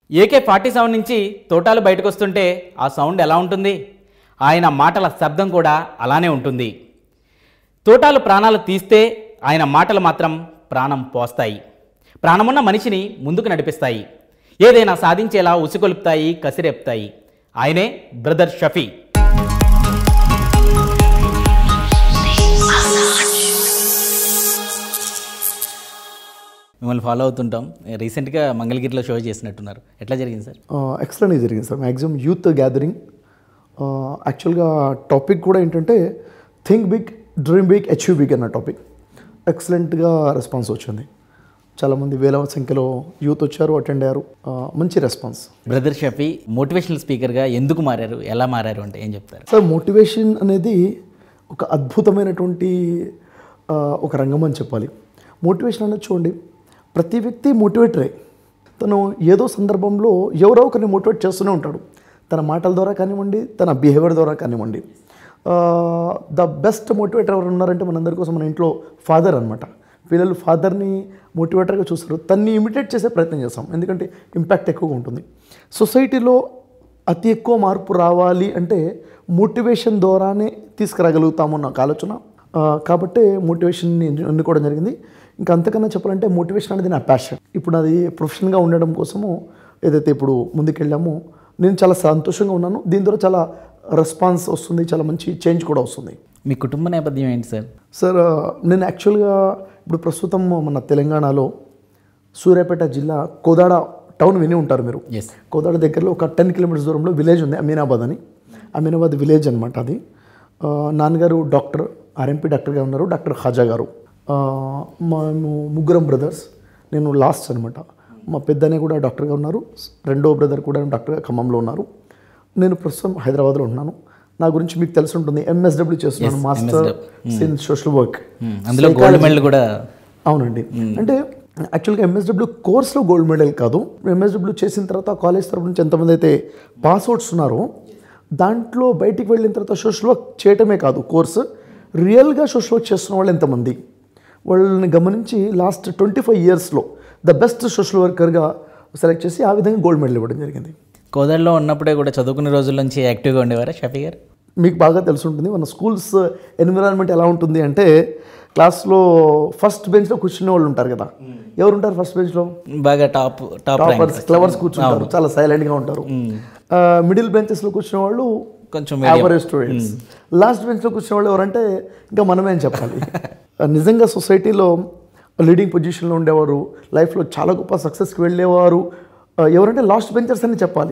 AK forty seven నుంచి తోటాలు బయటకు వస్తుంటే ఆ సౌండ్ ఎలా ఉంటుంది ఆయన మాటల శబ్దం కూడా అలానే ఉంటుంది తోటాలు ప్రాణాలు తీస్తే ఆయన మాటలు మాత్రం ప్రాణం పోస్తాయి ప్రాణమున్న మనిషిని ముందుకు నడిపిస్తాయి ఏదైనా సాధించేలా ఉసిగొలుపుతాయి కసిరేపుతాయి ఆయనే బ్రదర్ షఫీ మిమ్మల్ని ఫాలో అవుతుంటాం రీసెంట్గా మంగళగిరిలో షో చేసినట్టున్నారు ఎట్లా జరిగింది సార్ ఎక్సలెంట్గా జరిగింది సార్ మ్యాక్సిమం యూత్ గ్యాదరింగ్ యాక్చువల్గా టాపిక్ కూడా ఏంటంటే think big dream big achieve big అన్న టాపిక్ ఎక్సలెంట్గా రెస్పాన్స్ వచ్చింది చాలామంది వేల సంఖ్యలో యూత్ వచ్చారు అటెండ్ అయ్యారు ఆ, మంచి రెస్పాన్స్ బ్రదర్ షఫీ మోటివేషనల్ స్పీకర్గా ఎందుకు మారారు ఎలా మారారు అంటే ఏం చెప్తారు సార్ మోటివేషన్ అనేది ఒక అద్భుతమైనటువంటి ఆ, ఒక రంగం అని చెప్పాలి మోటివేషన్ అనేది చూడండి ప్రతి వ్యక్తి మోటివేటరే తను ఏదో సందర్భంలో ఎవరో ఒకరిని మోటివేట్ చేస్తూనే ఉంటాడు తన మాటల ద్వారా కానివ్వండి తన బిహేవియర్ ద్వారా కానివ్వండి ద బెస్ట్ మోటివేటర్ ఎవరు ఉన్నారంటే మనందరి కోసం మన ఇంట్లో ఫాదర్ అనమాట పిల్లలు ఫాదర్ని మోటివేటర్గా చూస్తారు తన్ని ఇమిటేట్ చేసే ప్రయత్నం చేస్తాం ఎందుకంటే ఇంపాక్ట్ ఎక్కువగా ఉంటుంది సొసైటీలో అతి ఎక్కువ మార్పు రావాలి అంటే మోటివేషన్ ద్వారానే తీసుకురాగలుగుతాము నాకు ఆలోచన ఆ, కాబట్టే మోటివేషన్ ఎన్నుకోవడం జరిగింది ఇంకా అంతకన్నా చెప్పాలంటే మోటివేషన్ అనేది నా ప్యాషన్ ఇప్పుడు అది ప్రొఫెషనల్గా ఉండడం కోసము ఏదైతే ఇప్పుడు ముందుకెళ్ళామో నేను చాలా సంతోషంగా ఉన్నాను దీని ద్వారా చాలా రెస్పాన్స్ వస్తుంది చాలా మంచి చేంజ్ కూడా వస్తుంది మీ కుటుంబ నేపథ్యం ఏంటి సార్ సార్ ఆ, నేను యాక్చువల్గా ఇప్పుడు ప్రస్తుతం మన తెలంగాణలో సూర్యాపేట జిల్లా కోదాడ టౌన్ విని ఉంటారు మీరు ఎస్ కోదాడ దగ్గరలో ఒక టెన్ కిలోమీటర్స్ దూరంలో విలేజ్ ఉంది అమీనాబాద్ అని అమీనాబాద్ విలేజ్ అనమాట అది ఆ, నాన్నగారు డాక్టర్ ఆర్ఎంపీ డాక్టర్గా ఉన్నారు డాక్టర్ ఖాజా గారు ఆ, మేము ముగ్గురం బ్రదర్స్ నేను లాస్ట్ అనమాట మా పెద్దనే కూడా డాక్టర్గా ఉన్నారు రెండో బ్రదర్ కూడా డాక్టర్గా ఖమ్మంలో ఉన్నారు నేను ప్రస్తుతం హైదరాబాద్లో ఉన్నాను నా గురించి మీకు తెలిసి ఉంటుంది ఎంఎస్డబ్ల్యూ చేస్తున్నాను మాస్టర్ ఇన్ సోషల్ వర్క్ అందులో గోల్డ్ మెడల్ కూడా అవునండి అంటే యాక్చువల్గా ఎంఎస్డబ్ల్యూ కోర్స్లో గోల్డ్ మెడల్ కాదు ఎంఎస్డబ్ల్యూ చేసిన తర్వాత కాలేజ్ తరపు నుంచి ఎంతమంది అయితే పాస్ అవుట్స్ ఉన్నారో దాంట్లో బయటికి వెళ్ళిన తర్వాత సోషల్ వర్క్ చేయటమే కాదు కోర్సు రియల్గా సోషల్ వర్క్ చేస్తున్న వాళ్ళు ఎంతమంది వాళ్ళని గమనించి లాస్ట్ ట్వంటీ ఫైవ్ ఇయర్స్లో ద బెస్ట్ సోషల్ వర్కర్గా సెలెక్ట్ చేసి ఆ విధంగా గోల్డ్ మెడల్ ఇవ్వడం జరిగింది కోదాడలో ఉన్నప్పుడే కూడా చదువుకునే రోజుల నుంచి యాక్టివ్గా ఉండేవారా షఫీ గారు మీకు బాగా తెలిసి ఉంటుంది మన స్కూల్స్ ఎన్విరాన్మెంట్ ఎలా ఉంటుంది అంటే క్లాస్లో ఫస్ట్ బెంచ్లో కూర్చునే వాళ్ళు ఉంటారు కదా ఎవరు ఉంటారు ఫస్ట్ బెంచ్లో బాగా top top rank toppers clevers కూర్చుంటారు చాలా సైలెంట్గా ఉంటారు మిడిల్ బెంచెస్లో కూర్చునే వాళ్ళు కొంచెం యావరేజ్ స్టూడెంట్స్ లాస్ట్ బెంచ్లో కూర్చునే వాళ్ళు ఎవరంటే ఇంకా మనమే అని చెప్పాలి నిజంగా సొసైటీలో లీడింగ్ పొజిషన్లో ఉండేవారు లైఫ్లో చాలా గొప్ప సక్సెస్కి వెళ్ళేవారు ఆ, ఎవరంటే లాస్ట్ బెంచర్స్ అని చెప్పాలి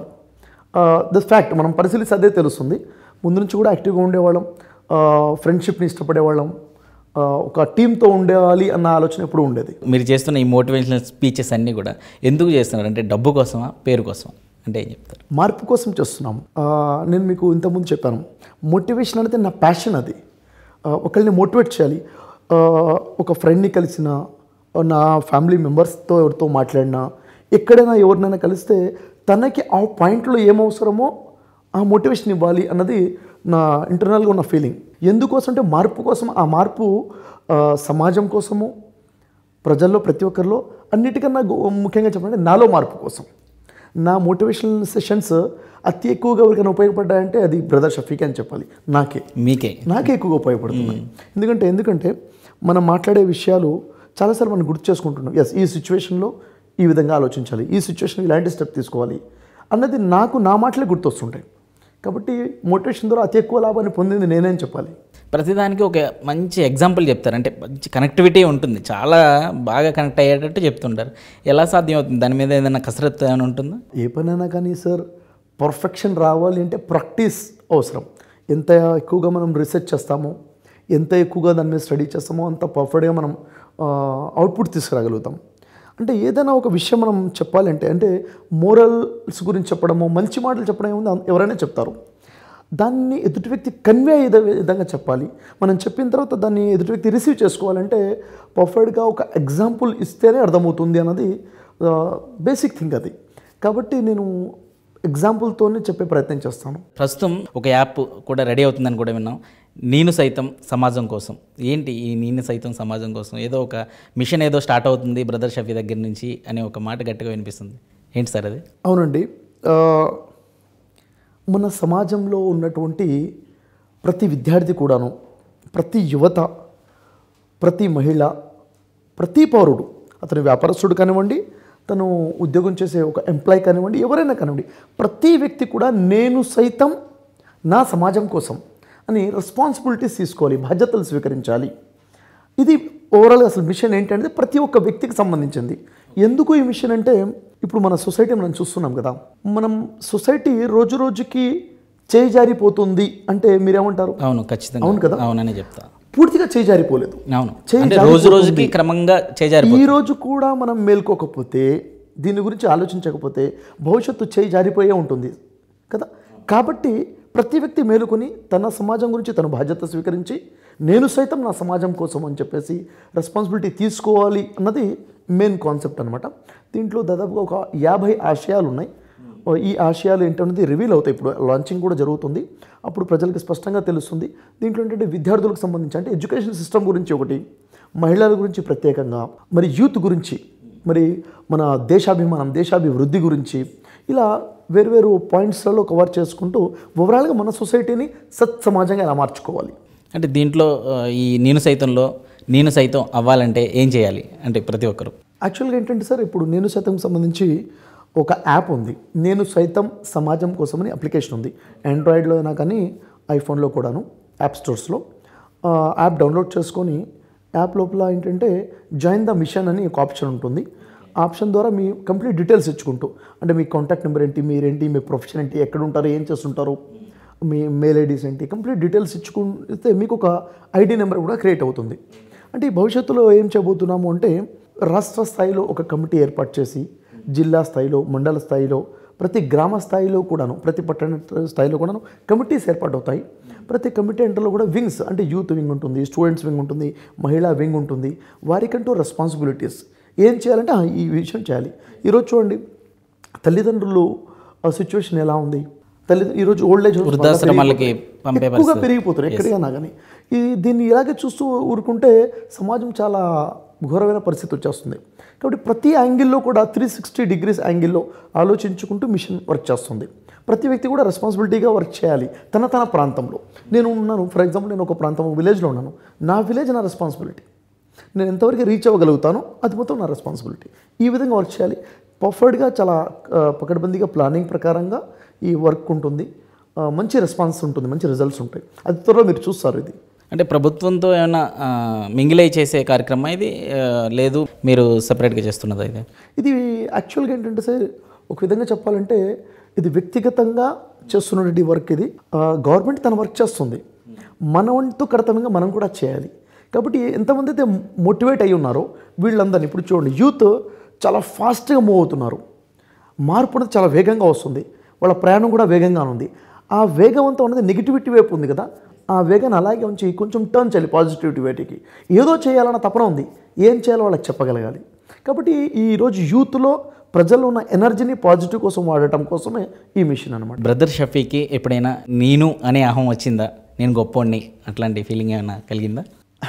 ద ఫ్యాక్ట్ మనం పరిశీలిస్తే అదే తెలుస్తుంది ముందు నుంచి కూడా యాక్టివ్గా ఉండేవాళ్ళం ఫ్రెండ్షిప్ని ఇష్టపడేవాళ్ళం ఆ, ఒక టీంతో ఉండాలి అన్న ఆలోచన ఎప్పుడు ఉండేది మీరు చేస్తున్న ఈ మోటివేషనల్ స్పీచెస్ అన్నీ కూడా ఎందుకు చేస్తున్నారు అంటే డబ్బు కోసమా పేరు కోసమా అంటే ఏం చెప్తారు మార్పు కోసం చేస్తున్నాం ఆ, నేను మీకు ఇంతకుముందు చెప్పాను మోటివేషన్ అనేది నా ప్యాషన్ అది ఆ, ఒకరిని మోటివేట్ చేయాలి ఆ, ఒక ఫ్రెండ్ని కలిసిన నా ఫ్యామిలీ మెంబర్స్తో ఎవరితో మాట్లాడినా ఎక్కడైనా ఎవరినైనా కలిస్తే తనకి ఆ పాయింట్లో ఏం అవసరమో ఆ మోటివేషన్ ఇవ్వాలి అన్నది నా ఇంటర్నల్గా ఉన్న ఫీలింగ్ ఎందుకోసం అంటే మార్పు కోసం ఆ మార్పు ఆ, సమాజం కోసము ప్రజల్లో ప్రతి ఒక్కరిలో అన్నిటికన్నా గొ- ముఖ్యంగా చెప్పాలంటే నాలో మార్పు కోసం నా మోటివేషనల్ సెషన్స్ అతి ఎక్కువగా ఎవరికైనా ఉపయోగపడ్డాయంటే అది బ్రదర్ షఫీక్ అని చెప్పాలి నాకే మీకే నాకే ఎక్కువగా ఉపయోగపడుతుంది ఎందుకంటే ఎందుకంటే మనం మాట్లాడే విషయాలు చాలాసార్లు మనం గుర్తు చేసుకుంటున్నాం ఎస్ ఈ సిచ్యువేషన్లో ఈ విధంగా ఆలోచించాలి ఈ సిచ్యువేషన్ ఇలాంటి స్టెప్ తీసుకోవాలి అన్నది నాకు నా మాటలే గుర్తొస్తుంటాయి కాబట్టి మోటివేషన్ ద్వారా అతి ఎక్కువ లాభాన్ని పొందింది నేనే అని చెప్పాలి ప్రతిదానికి ఒక మంచి ఎగ్జాంపుల్ చెప్తారు అంటే మంచి కనెక్టివిటీ ఉంటుంది చాలా బాగా కనెక్ట్ అయ్యేటట్టు చెప్తుంటారు ఎలా సాధ్యం అవుతుంది దాని మీద ఏదైనా కసరత్తు అని ఉంటుందా ఏ పనైనా కానీ సార్ పర్ఫెక్షన్ రావాలి అంటే ప్రాక్టీస్ అవసరం ఎంత ఎక్కువగా మనం రీసెర్చ్ చేస్తామో ఎంత ఎక్కువగా దాని మీద స్టడీ చేస్తామో అంత పర్ఫెక్ట్గా మనం అవుట్పుట్ తీసుకురాగలుగుతాం అంటే ఏదైనా ఒక విషయం మనం చెప్పాలంటే అంటే మోరల్స్ గురించి చెప్పడము మంచి మాటలు చెప్పడం ఏముంది అం- ఎవరైనా చెప్తారు దాన్ని ఎదుటి వ్యక్తి కన్వే అయ్యే విధంగా చెప్పాలి మనం చెప్పిన తర్వాత దాన్ని ఎదుటి వ్యక్తి రిసీవ్ చేసుకోవాలంటే పర్ఫెక్ట్గా ఒక ఎగ్జాంపుల్ ఇస్తేనే అర్థమవుతుంది అన్నది బేసిక్ థింగ్ అది కాబట్టి నేను ఎగ్జాంపుల్తోనే చెప్పే ప్రయత్నం చేస్తాను ప్రస్తుతం ఒక యాప్ కూడా రెడీ అవుతుందని కూడా విన్నాం నేను సైతం సమాజం కోసం ఏంటి ఈ నేను సైతం సమాజం కోసం ఏదో ఒక మిషన్ ఏదో స్టార్ట్ అవుతుంది బ్రదర్ షఫీ దగ్గర నుంచి అనే ఒక మాట గట్టిగా వినిపిస్తుంది ఏంటి సార్ అది అవునండి ఆ, మన సమాజంలో ఉన్నటువంటి ప్రతి విద్యార్థి కూడాను ప్రతి యువత ప్రతి మహిళ ప్రతి పౌరుడు అతను వ్యాపారస్తుడు కానివ్వండి తను ఉద్యోగం చేసే ఒక ఎంప్లాయ్ కానివ్వండి ఎవరైనా కానివ్వండి ప్రతి వ్యక్తి కూడా నేను సైతం నా సమాజం కోసం అని రెస్పాన్సిబిలిటీస్ తీసుకోవాలి బాధ్యతలు స్వీకరించాలి ఇది ఓవరాల్గా అసలు మిషన్ ఏంటంటే ప్రతి ఒక్క వ్యక్తికి సంబంధించింది ఎందుకు ఈ మిషన్ అంటే ఇప్పుడు మన సొసైటీ మనం చూస్తున్నాం కదా మనం సొసైటీ రోజు రోజుకి చేయి జారిపోతుంది అంటే మీరేమంటారు అవును ఖచ్చితంగా అవును కదా? అవునని చెప్తా పూర్తిగా చేయి జారిపోలేదు అవును చేయి అంటే రోజు రోజుకి క్రమంగా చేజారి ఈ రోజు కూడా మనం మేల్కోకపోతే దీని గురించి ఆలోచించకపోతే భవిష్యత్తు చేయి జారిపోయే ఉంటుంది కదా కాబట్టి ప్రతి వ్యక్తి మేలుకొని తన సమాజం గురించి తన బాధ్యత స్వీకరించి నేను సైతం నా సమాజం కోసం అని చెప్పేసి రెస్పాన్సిబిలిటీ తీసుకోవాలి అన్నది మెయిన్ కాన్సెప్ట్ అనమాట దీంట్లో దాదాపుగా ఒక యాభై ఆశయాలు ఉన్నాయి ఈ ఆశయాలు ఏంటనేది రివీల్ అవుతాయి ఇప్పుడు లాంచింగ్ కూడా జరుగుతుంది అప్పుడు ప్రజలకు స్పష్టంగా తెలుస్తుంది దీంట్లో ఏంటంటే విద్యార్థులకు సంబంధించి అంటే ఎడ్యుకేషన్ సిస్టమ్ గురించి ఒకటి మహిళల గురించి ప్రత్యేకంగా మరి యూత్ గురించి మరి మన దేశాభిమానం దేశాభివృద్ధి గురించి ఇలా వేరువేరు పాయింట్స్లలో కవర్ చేసుకుంటూ ఓవరాల్గా మన సొసైటీని సత్ సమాజంగా ఎలా మార్చుకోవాలి అంటే దీంట్లో ఆ, ఈ నేను సైతంలో నేను సైతం అవ్వాలంటే ఏం చేయాలి అంటే ప్రతి ఒక్కరు యాక్చువల్గా ఏంటంటే సార్ ఇప్పుడు నేను సైతం సంబంధించి ఒక యాప్ ఉంది నేను సైతం సమాజం కోసమని అప్లికేషన్ ఉంది ఆండ్రాయిడ్లో అయినా కానీ ఐఫోన్లో కూడాను యాప్ స్టోర్స్లో ఆ, యాప్ డౌన్లోడ్ చేసుకొని యాప్ లోపల ఏంటంటే జాయిన్ ద మిషన్ అని ఒక ఆప్షన్ ఉంటుంది ఆ ఆప్షన్ ద్వారా మీ కంప్లీట్ డీటెయిల్స్ ఇచ్చుకుంటూ అంటే మీ కాంటాక్ట్ నెంబర్ ఏంటి మీరేంటి మీ ప్రొఫెషన్ ఏంటి ఎక్కడ ఉంటారు ఏం చేస్తుంటారు మీ మెయిల్ ఐడీస్ ఏంటి కంప్లీట్ డీటెయిల్స్ ఇచ్చుకుంటే మీకు ఒక ఐడి నెంబర్ కూడా క్రియేట్ అవుతుంది అంటే ఈ భవిష్యత్తులో ఏం చేయబోతున్నాము అంటే రాష్ట్ర స్థాయిలో ఒక కమిటీ ఏర్పాటు చేసి జిల్లా స్థాయిలో మండల స్థాయిలో ప్రతి గ్రామ స్థాయిలో కూడాను ప్రతి పట్టణ స్థాయిలో కూడాను కమిటీస్ ఏర్పాటు అవుతాయి ప్రతి కమిటీ అంటలో కూడా వింగ్స్ అంటే యూత్ వింగ్ ఉంటుంది స్టూడెంట్స్ వింగ్ ఉంటుంది మహిళా వింగ్ ఉంటుంది వారికంటూ రెస్పాన్సిబిలిటీస్ ఏం చేయాలంటే ఆ, ఈ విషయం చేయాలి ఈరోజు చూడండి తల్లిదండ్రులు సిచ్యువేషన్ ఎలా ఉంది తల్లి ఈరోజు ఓల్డ్ ఏజ్ వృద్ధాశ్రమాలకి పంపే ఎక్కువగా పెరిగిపోతున్నారు ఎక్కడికైనా కానీ ఈ దీన్ని ఇలాగే చూస్తూ ఊరుకుంటే సమాజం చాలా ఘోరమైన పరిస్థితి వచ్చేస్తుంది కాబట్టి ప్రతి యాంగిల్లో కూడా త్రీ సిక్స్టీ డిగ్రీస్ యాంగిల్లో ఆలోచించుకుంటూ మిషన్ వర్క్ చేస్తుంది ప్రతి వ్యక్తి కూడా రెస్పాన్సిబిలిటీగా వర్క్ చేయాలి తన తన ప్రాంతంలో నేను ఉన్నాను ఫర్ ఎగ్జాంపుల్ నేను ఒక ప్రాంతం విలేజ్లో ఉన్నాను నా విలేజ్ నా రెస్పాన్సిబిలిటీ నేను ఎంతవరకు రీచ్ అవ్వగలుగుతానో అది మొత్తం నా రెస్పాన్సిబిలిటీ ఈ విధంగా వర్క్ చేయాలి పర్ఫెక్ట్గా చాలా ఆ, పకడ్బందీగా ప్లానింగ్ ప్రకారంగా ఈ వర్క్ ఉంటుంది ఆ, మంచి రెస్పాన్స్ ఉంటుంది మంచి రిజల్ట్స్ ఉంటాయి అది త్వరలో మీరు చూస్తారు ఇది అంటే ప్రభుత్వంతో ఏమైనా ఆ, మింగిలై చేసే కార్యక్రమం ఇది ఆ, లేదు మీరు సపరేట్గా చేస్తున్నదా ఇది ఇది యాక్చువల్గా ఏంటంటే సార్ ఒక విధంగా చెప్పాలంటే ఇది వ్యక్తిగతంగా చేస్తున్నటువంటి వర్క్ ఇది గవర్నమెంట్ తన వర్క్ చేస్తుంది మన వంతు కర్తవ్యంగా మనం కూడా చేయాలి కాబట్టి ఎంతమంది అయితే మోటివేట్ అయి ఉన్నారో వీళ్ళందరినీ ఇప్పుడు చూడండి యూత్ చాలా ఫాస్ట్గా మూవ్ అవుతున్నారు మార్పు అనేది చాలా వేగంగా వస్తుంది వాళ్ళ ప్రయాణం కూడా వేగంగా ఉంది ఆ వేగవంతం అనేది నెగిటివిటీ వైపు ఉంది కదా ఆ వేగాన్ని అలాగే ఉంచి కొంచెం టర్న్ చేయాలి పాజిటివిటీ వైపుకి ఏదో చేయాలన్న తపన ఉంది ఏం చేయాలో వాళ్ళకి చెప్పగలగాలి కాబట్టి ఈరోజు యూత్లో ప్రజల్లో ఉన్న ఎనర్జీని పాజిటివ్ కోసం వాడటం కోసమే ఈ మిషన్ అనమాట బ్రదర్ షఫీకి ఎప్పుడైనా నేను అనే అహం వచ్చిందా నేను గొప్పోడిని అట్లాంటి ఫీలింగ్ ఏమైనా కలిగిందా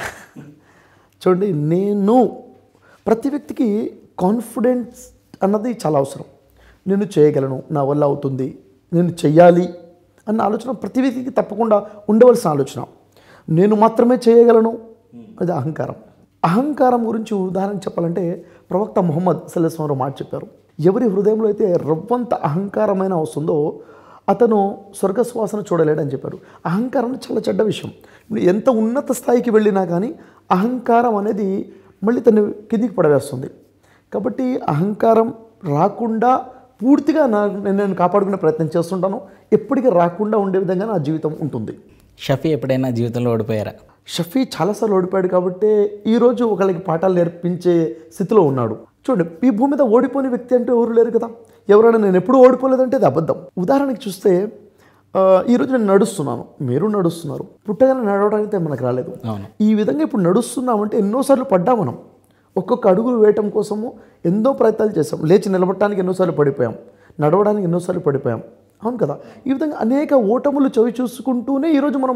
చూడండి నేను ప్రతి వ్యక్తికి కాన్ఫిడెన్స్ అన్నది చాలా అవసరం నేను చేయగలను నా వల్ల అవుతుంది నేను చెయ్యాలి అన్న ఆలోచన ప్రతి వ్యక్తికి తప్పకుండా ఉండవలసిన ఆలోచన నేను మాత్రమే చేయగలను అది అహంకారం అహంకారం గురించి ఉదాహరణ చెప్పాలంటే ప్రవక్త ముహమ్మద్ సల్లాహం మాట చెప్పారు ఎవరి హృదయంలో అయితే రవ్వంత అహంకారమైన వస్తుందో అతను స్వర్గశ్వాసన చూడలేడని చెప్పారు అహంకారం చాలా చెడ్డ విషయం ఇప్పుడు ఎంత ఉన్నత స్థాయికి వెళ్ళినా కానీ అహంకారం అనేది మళ్ళీ తను కిందికి పడవేస్తుంది కాబట్టి అహంకారం రాకుండా పూర్తిగా నా నేను నేను కాపాడుకునే ప్రయత్నం చేస్తుంటాను ఎప్పటికీ రాకుండా ఉండే విధంగా నా జీవితం ఉంటుంది షఫీ ఎప్పుడైనా జీవితంలో ఓడిపోయారా షఫీ చాలాసార్లు ఓడిపోయాడు కాబట్టి ఈరోజు ఒకళ్ళకి పాఠాలు నేర్పించే స్థితిలో ఉన్నాడు చూడండి ఈ భూమి మీద ఓడిపోయిన వ్యక్తి అంటే ఎవరు లేరు కదా ఎవరైనా నేను ఎప్పుడు ఓడిపోలేదంటే అది అబద్ధం ఉదాహరణకి చూస్తే ఆ, ఈరోజు నేను నడుస్తున్నాను మీరు నడుస్తున్నారు పుట్టగానే నడవడానికి అయితే మనకు రాలేదు అవును ఈ విధంగా ఇప్పుడు నడుస్తున్నామంటే ఎన్నోసార్లు పడ్డా మనం ఒక్కొక్క అడుగులు వేయటం కోసము ఎన్నో ప్రయత్నాలు చేసాం లేచి నిలబడటానికి ఎన్నోసార్లు పడిపోయాం నడవడానికి ఎన్నోసార్లు పడిపోయాం అవును కదా ఈ విధంగా అనేక ఓటములు చవి చూసుకుంటూనే ఈరోజు మనం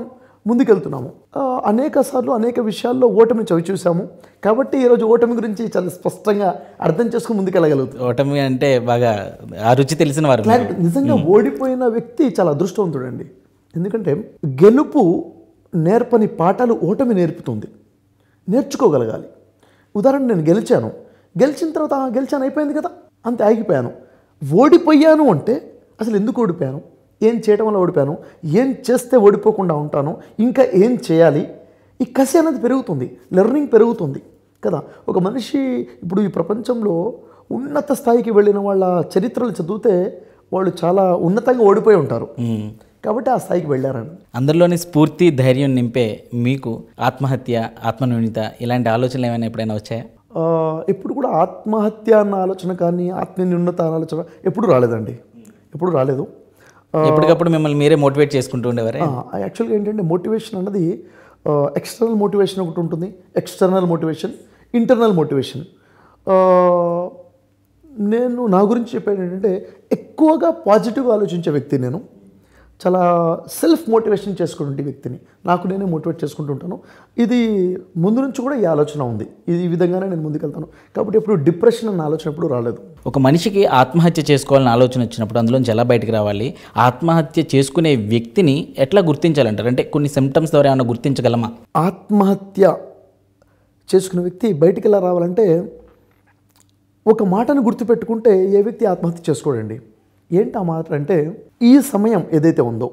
ముందుకెళ్తున్నాము ఆ, అనేక సార్లు అనేక విషయాల్లో ఓటమిని చవి చూసాము కాబట్టి ఈరోజు ఓటమి గురించి చాలా స్పష్టంగా అర్థం చేసుకుని ముందుకెళ్ళగలుగుతాం ఓటమి అంటే బాగా ఆ రుచి తెలిసిన వారు మీరు. క్లారిటీ నిజంగా ఓడిపోయిన వ్యక్తి చాలా అదృష్టవంతుడండి ఎందుకంటే గెలుపు నేర్పని పాఠాలు ఓటమి నేర్పుతుంది నేర్చుకోగలగాలి ఉదాహరణ నేను గెలిచాను గెలిచిన తర్వాత "ఆ, గెలిచాను అయిపోయింది కదా అంతే ఆగిపోయాను ఓడిపోయాను అంటే అసలు ఎందుకు ఓడిపోయాను ఏం చేయడం వల్ల ఓడిపోయాను ఏం చేస్తే ఓడిపోకుండా ఉంటాను ఇంకా ఏం చేయాలి ఈ కసి అనేది పెరుగుతుంది లెర్నింగ్ పెరుగుతుంది కదా ఒక మనిషి ఇప్పుడు ఈ ప్రపంచంలో ఉన్నత స్థాయికి వెళ్ళిన వాళ్ళ చరిత్రలు చదివితే వాళ్ళు చాలా ఉన్నతంగా ఓడిపోయి ఉంటారు మ్మ్. కాబట్టి ఆ స్థాయికి వెళ్ళారని అందరిలోని స్ఫూర్తి ధైర్యం నింపే మీకు ఆత్మహత్య ఆత్మన్యూనత ఇలాంటి ఆలోచనలు ఏమైనా ఎప్పుడైనా వచ్చాయా ఆ, ఎప్పుడు కూడా ఆత్మహత్య అన్న ఆలోచన కానీ ఆత్మన్యూనత అన్న ఆలోచన ఎప్పుడు రాలేదండి ఎప్పుడు రాలేదు ఎప్పటికప్పుడు మిమ్మల్ని మీరే మోటివేట్ చేసుకుంటూ ఉండేవారే యాక్చువల్గా ఏంటంటే మోటివేషన్ అన్నది ఎక్స్టర్నల్ మోటివేషన్ ఒకటి ఉంటుంది ఎక్స్టర్నల్ మోటివేషన్ ఇంటర్నల్ మోటివేషన్ నేను నా గురించి చెప్పేది ఏంటంటే ఎక్కువగా పాజిటివ్గా ఆలోచించే వ్యక్తి నేను చాలా సెల్ఫ్ మోటివేషన్ చేసుకుంటే వ్యక్తిని నాకు నేనే మోటివేట్ చేసుకుంటుంటాను ఇది ముందు నుంచి కూడా ఈ ఆలోచన ఉంది ఇది ఈ విధంగానే నేను ముందుకెళ్తాను కాబట్టి ఎప్పుడు డిప్రెషన్ అన్న ఆలోచన ఎప్పుడు రాలేదు ఒక మనిషికి ఆత్మహత్య చేసుకోవాలని ఆలోచన వచ్చినప్పుడు అందులోంచి ఎలా బయటకు రావాలి ఆత్మహత్య చేసుకునే వ్యక్తిని ఎట్లా గుర్తించాలంటారు అంటే కొన్ని సిమ్టమ్స్ ద్వారా ఏమైనా గుర్తించగలమా ఆత్మహత్య చేసుకున్న వ్యక్తి బయటికి ఎలా రావాలంటే ఒక మాటను గుర్తుపెట్టుకుంటే ఏ వ్యక్తి ఆత్మహత్య చేసుకోడండి ఏంటి ఆ మాట అంటే ఈ సమయం ఏదైతే ఉందో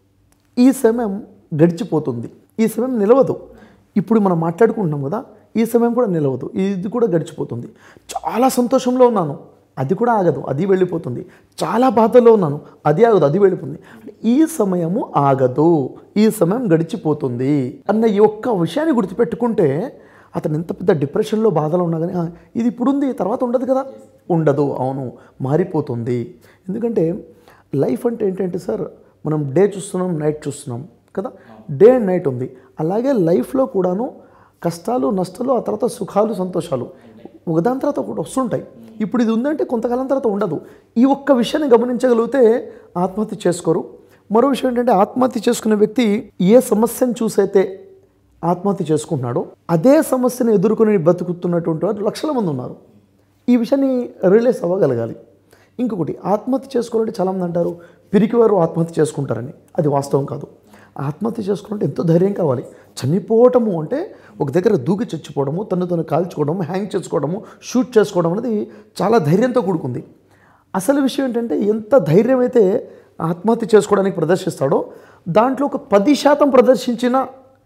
ఈ సమయం గడిచిపోతుంది ఈ సమయం నిలవదు ఇప్పుడు మనం మాట్లాడుకుంటున్నాం కదా ఈ సమయం కూడా నిలవదు ఇది కూడా గడిచిపోతుంది చాలా సంతోషంలో ఉన్నాను అది కూడా ఆగదు అది వెళ్ళిపోతుంది చాలా బాధలో ఉన్నాను అది ఆగదు అది వెళ్ళిపోతుంది అంటే ఈ సమయము ఆగదు ఈ సమయం గడిచిపోతుంది అన్న ఈ ఒక్క విషయాన్ని గుర్తుపెట్టుకుంటే అతను ఎంత పెద్ద డిప్రెషన్లో బాధలో ఉన్నా కానీ "ఆ, ఇది ఇప్పుడు ఉంది తర్వాత ఉండదు కదా ఉండదు అవును మారిపోతుంది ఎందుకంటే లైఫ్ అంటే ఏంటంటే సార్ మనం డే చూస్తున్నాం నైట్ చూస్తున్నాం కదా డే అండ్ నైట్ ఉంది అలాగే లైఫ్లో కూడాను కష్టాలు నష్టాలు ఆ తర్వాత సుఖాలు సంతోషాలు ఒకదాని తర్వాత ఒకటి వస్తుంటాయి ఇప్పుడు ఇది ఉందంటే కొంతకాలం తర్వాత ఉండదు ఈ ఒక్క విషయాన్ని గమనించగలిగితే ఆత్మహత్య చేసుకోరు మరో విషయం ఏంటంటే ఆత్మహత్య చేసుకునే వ్యక్తి ఏ సమస్యను చూసైతే ఆత్మహత్య చేసుకుంటున్నాడో అదే సమస్యను ఎదుర్కొని బతుకుతున్నటువంటి వారు లక్షల మంది ఉన్నారు ఈ విషయాన్ని రియలైజ్ అవ్వగలగాలి ఇంకొకటి ఆత్మహత్య చేసుకోవాలంటే చాలామంది అంటారు పిరికివారు ఆత్మహత్య చేసుకుంటారని అది వాస్తవం కాదు ఆత్మహత్య చేసుకోవాలంటే ఎంతో ధైర్యం కావాలి చనిపోవటము అంటే ఒక దగ్గర దూకి చచ్చిపోవడము తను తను కాల్చుకోవడము హ్యాంగ్ చేసుకోవడము షూట్ చేసుకోవడం అనేది చాలా ధైర్యంతో కూడుకుంది అసలు విషయం ఏంటంటే ఎంత ధైర్యం అయితే ఆత్మహత్య చేసుకోవడానికి ప్రదర్శిస్తాడో దాంట్లో ఒక పది శాతం ప్రదర్శించిన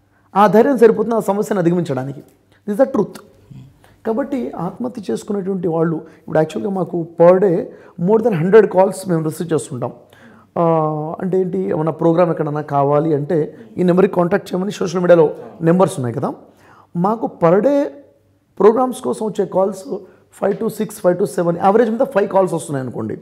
ఆ ధైర్యం సరిపోతుంది ఆ సమస్యను అధిగమించడానికి దిస్ ద ట్రూత్ కాబట్టి ఆత్మహత్య చేసుకునేటువంటి వాళ్ళు ఇప్పుడు యాక్చువల్గా మాకు per day more than hundred calls మేము రిసీవ్ చేస్తుంటాం ఆ, అంటే ఏంటి ఏమన్నా ప్రోగ్రామ్ ఎక్కడన్నా కావాలి అంటే ఈ నెంబర్కి కాంటాక్ట్ చేయమని సోషల్ మీడియాలో నెంబర్స్ ఉన్నాయి కదా మాకు పర్ డే ప్రోగ్రామ్స్ కోసం వచ్చే calls five to six five to seven average మీద ఫైవ్ కాల్స్ వస్తున్నాయి అనుకోండి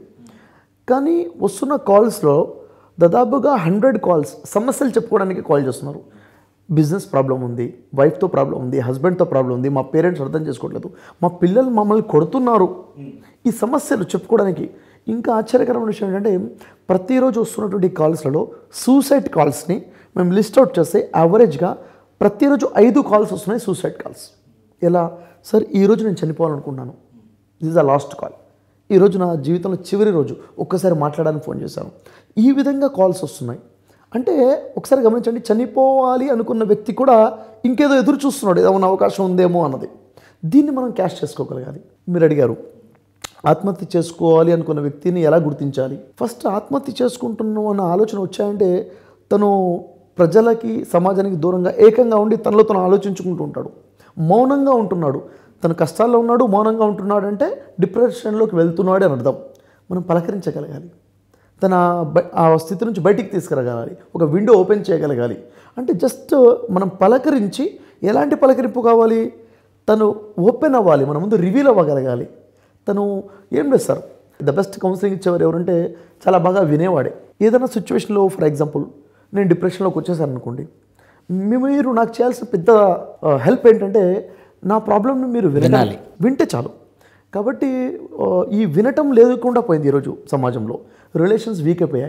కానీ వస్తున్న కాల్స్లో దాదాపుగా హండ్రెడ్ కాల్స్ సమస్యలు చెప్పుకోవడానికి కాల్ చేస్తున్నారు బిజినెస్ ప్రాబ్లం ఉంది వైఫ్తో ప్రాబ్లం ఉంది హస్బెండ్తో ప్రాబ్లం ఉంది మా పేరెంట్స్ అర్థం చేసుకోవట్లేదు మా పిల్లలు మమ్మల్ని కొడుతున్నారు ఈ సమస్యలు చెప్పుకోవడానికి ఇంకా ఆశ్చర్యకరమైన విషయం ఏంటంటే ప్రతిరోజు వస్తున్నటువంటి కాల్స్లలో సూసైడ్ కాల్స్ని మేము లిస్ట్ అవుట్ చేస్తే యావరేజ్గా ప్రతిరోజు ఐదు కాల్స్ వస్తున్నాయి సూసైడ్ కాల్స్ ఎలా సార్ ఈరోజు నేను చనిపోవాలనుకుంటున్నాను దిస్ ద లాస్ట్ కాల్ ఈరోజు నా జీవితంలో చివరి రోజు ఒక్కసారి మాట్లాడడానికి ఫోన్ చేశాను ఈ విధంగా కాల్స్ వస్తున్నాయి అంటే ఒకసారి గమనించండి చనిపోవాలి అనుకున్న వ్యక్తి కూడా ఇంకేదో ఎదురు చూస్తున్నాడు ఏదైనా అవకాశం ఉందేమో అన్నది దీన్ని మనం క్యాష్ చేసుకోగలగాలి మీరు అడిగారు ఆత్మహత్య చేసుకోవాలి అనుకున్న వ్యక్తిని ఎలా గుర్తించాలి ఫస్ట్ ఆత్మహత్య చేసుకుంటున్నాం అన్న ఆలోచన వచ్చాయంటే తను ప్రజలకి సమాజానికి దూరంగా ఏకంగా ఉండి తనలో తను ఆలోచించుకుంటూ ఉంటాడు మౌనంగా ఉంటున్నాడు తన కష్టాల్లో ఉన్నాడు మౌనంగా ఉంటున్నాడు అంటే డిప్రెషన్లోకి వెళ్తున్నాడు అని అర్థం మనం పలకరించగలగాలి తన బ- ఆ స్థితి నుంచి బయటికి తీసుకురాగలగాలి ఒక విండో ఓపెన్ చేయగలగాలి అంటే జస్ట్ మనం పలకరించి ఎలాంటి పలకరింపు కావాలి తను ఓపెన్ అవ్వాలి మన ముందు రివీల్ అవ్వగలగాలి తను ఏం లేదు సార్ ద బెస్ట్ కౌన్సిలింగ్ ఇచ్చేవారు ఎవరంటే చాలా బాగా వినేవాడే ఏదైనా సిచ్యువేషన్లో ఫర్ ఎగ్జాంపుల్ నేను డిప్రెషన్లోకి వచ్చేసాను అనుకోండి మీ- మీరు నాకు చేయాల్సిన పెద్ద హెల్ప్ ఏంటంటే నా ప్రాబ్లమ్ని మీరు వినాలి వింటే చాలు కాబట్టి ఆ, ఈ వినటం లేకుండా పోయింది ఈరోజు సమాజంలో రిలేషన్స్ వీక్ అయిపోయాయి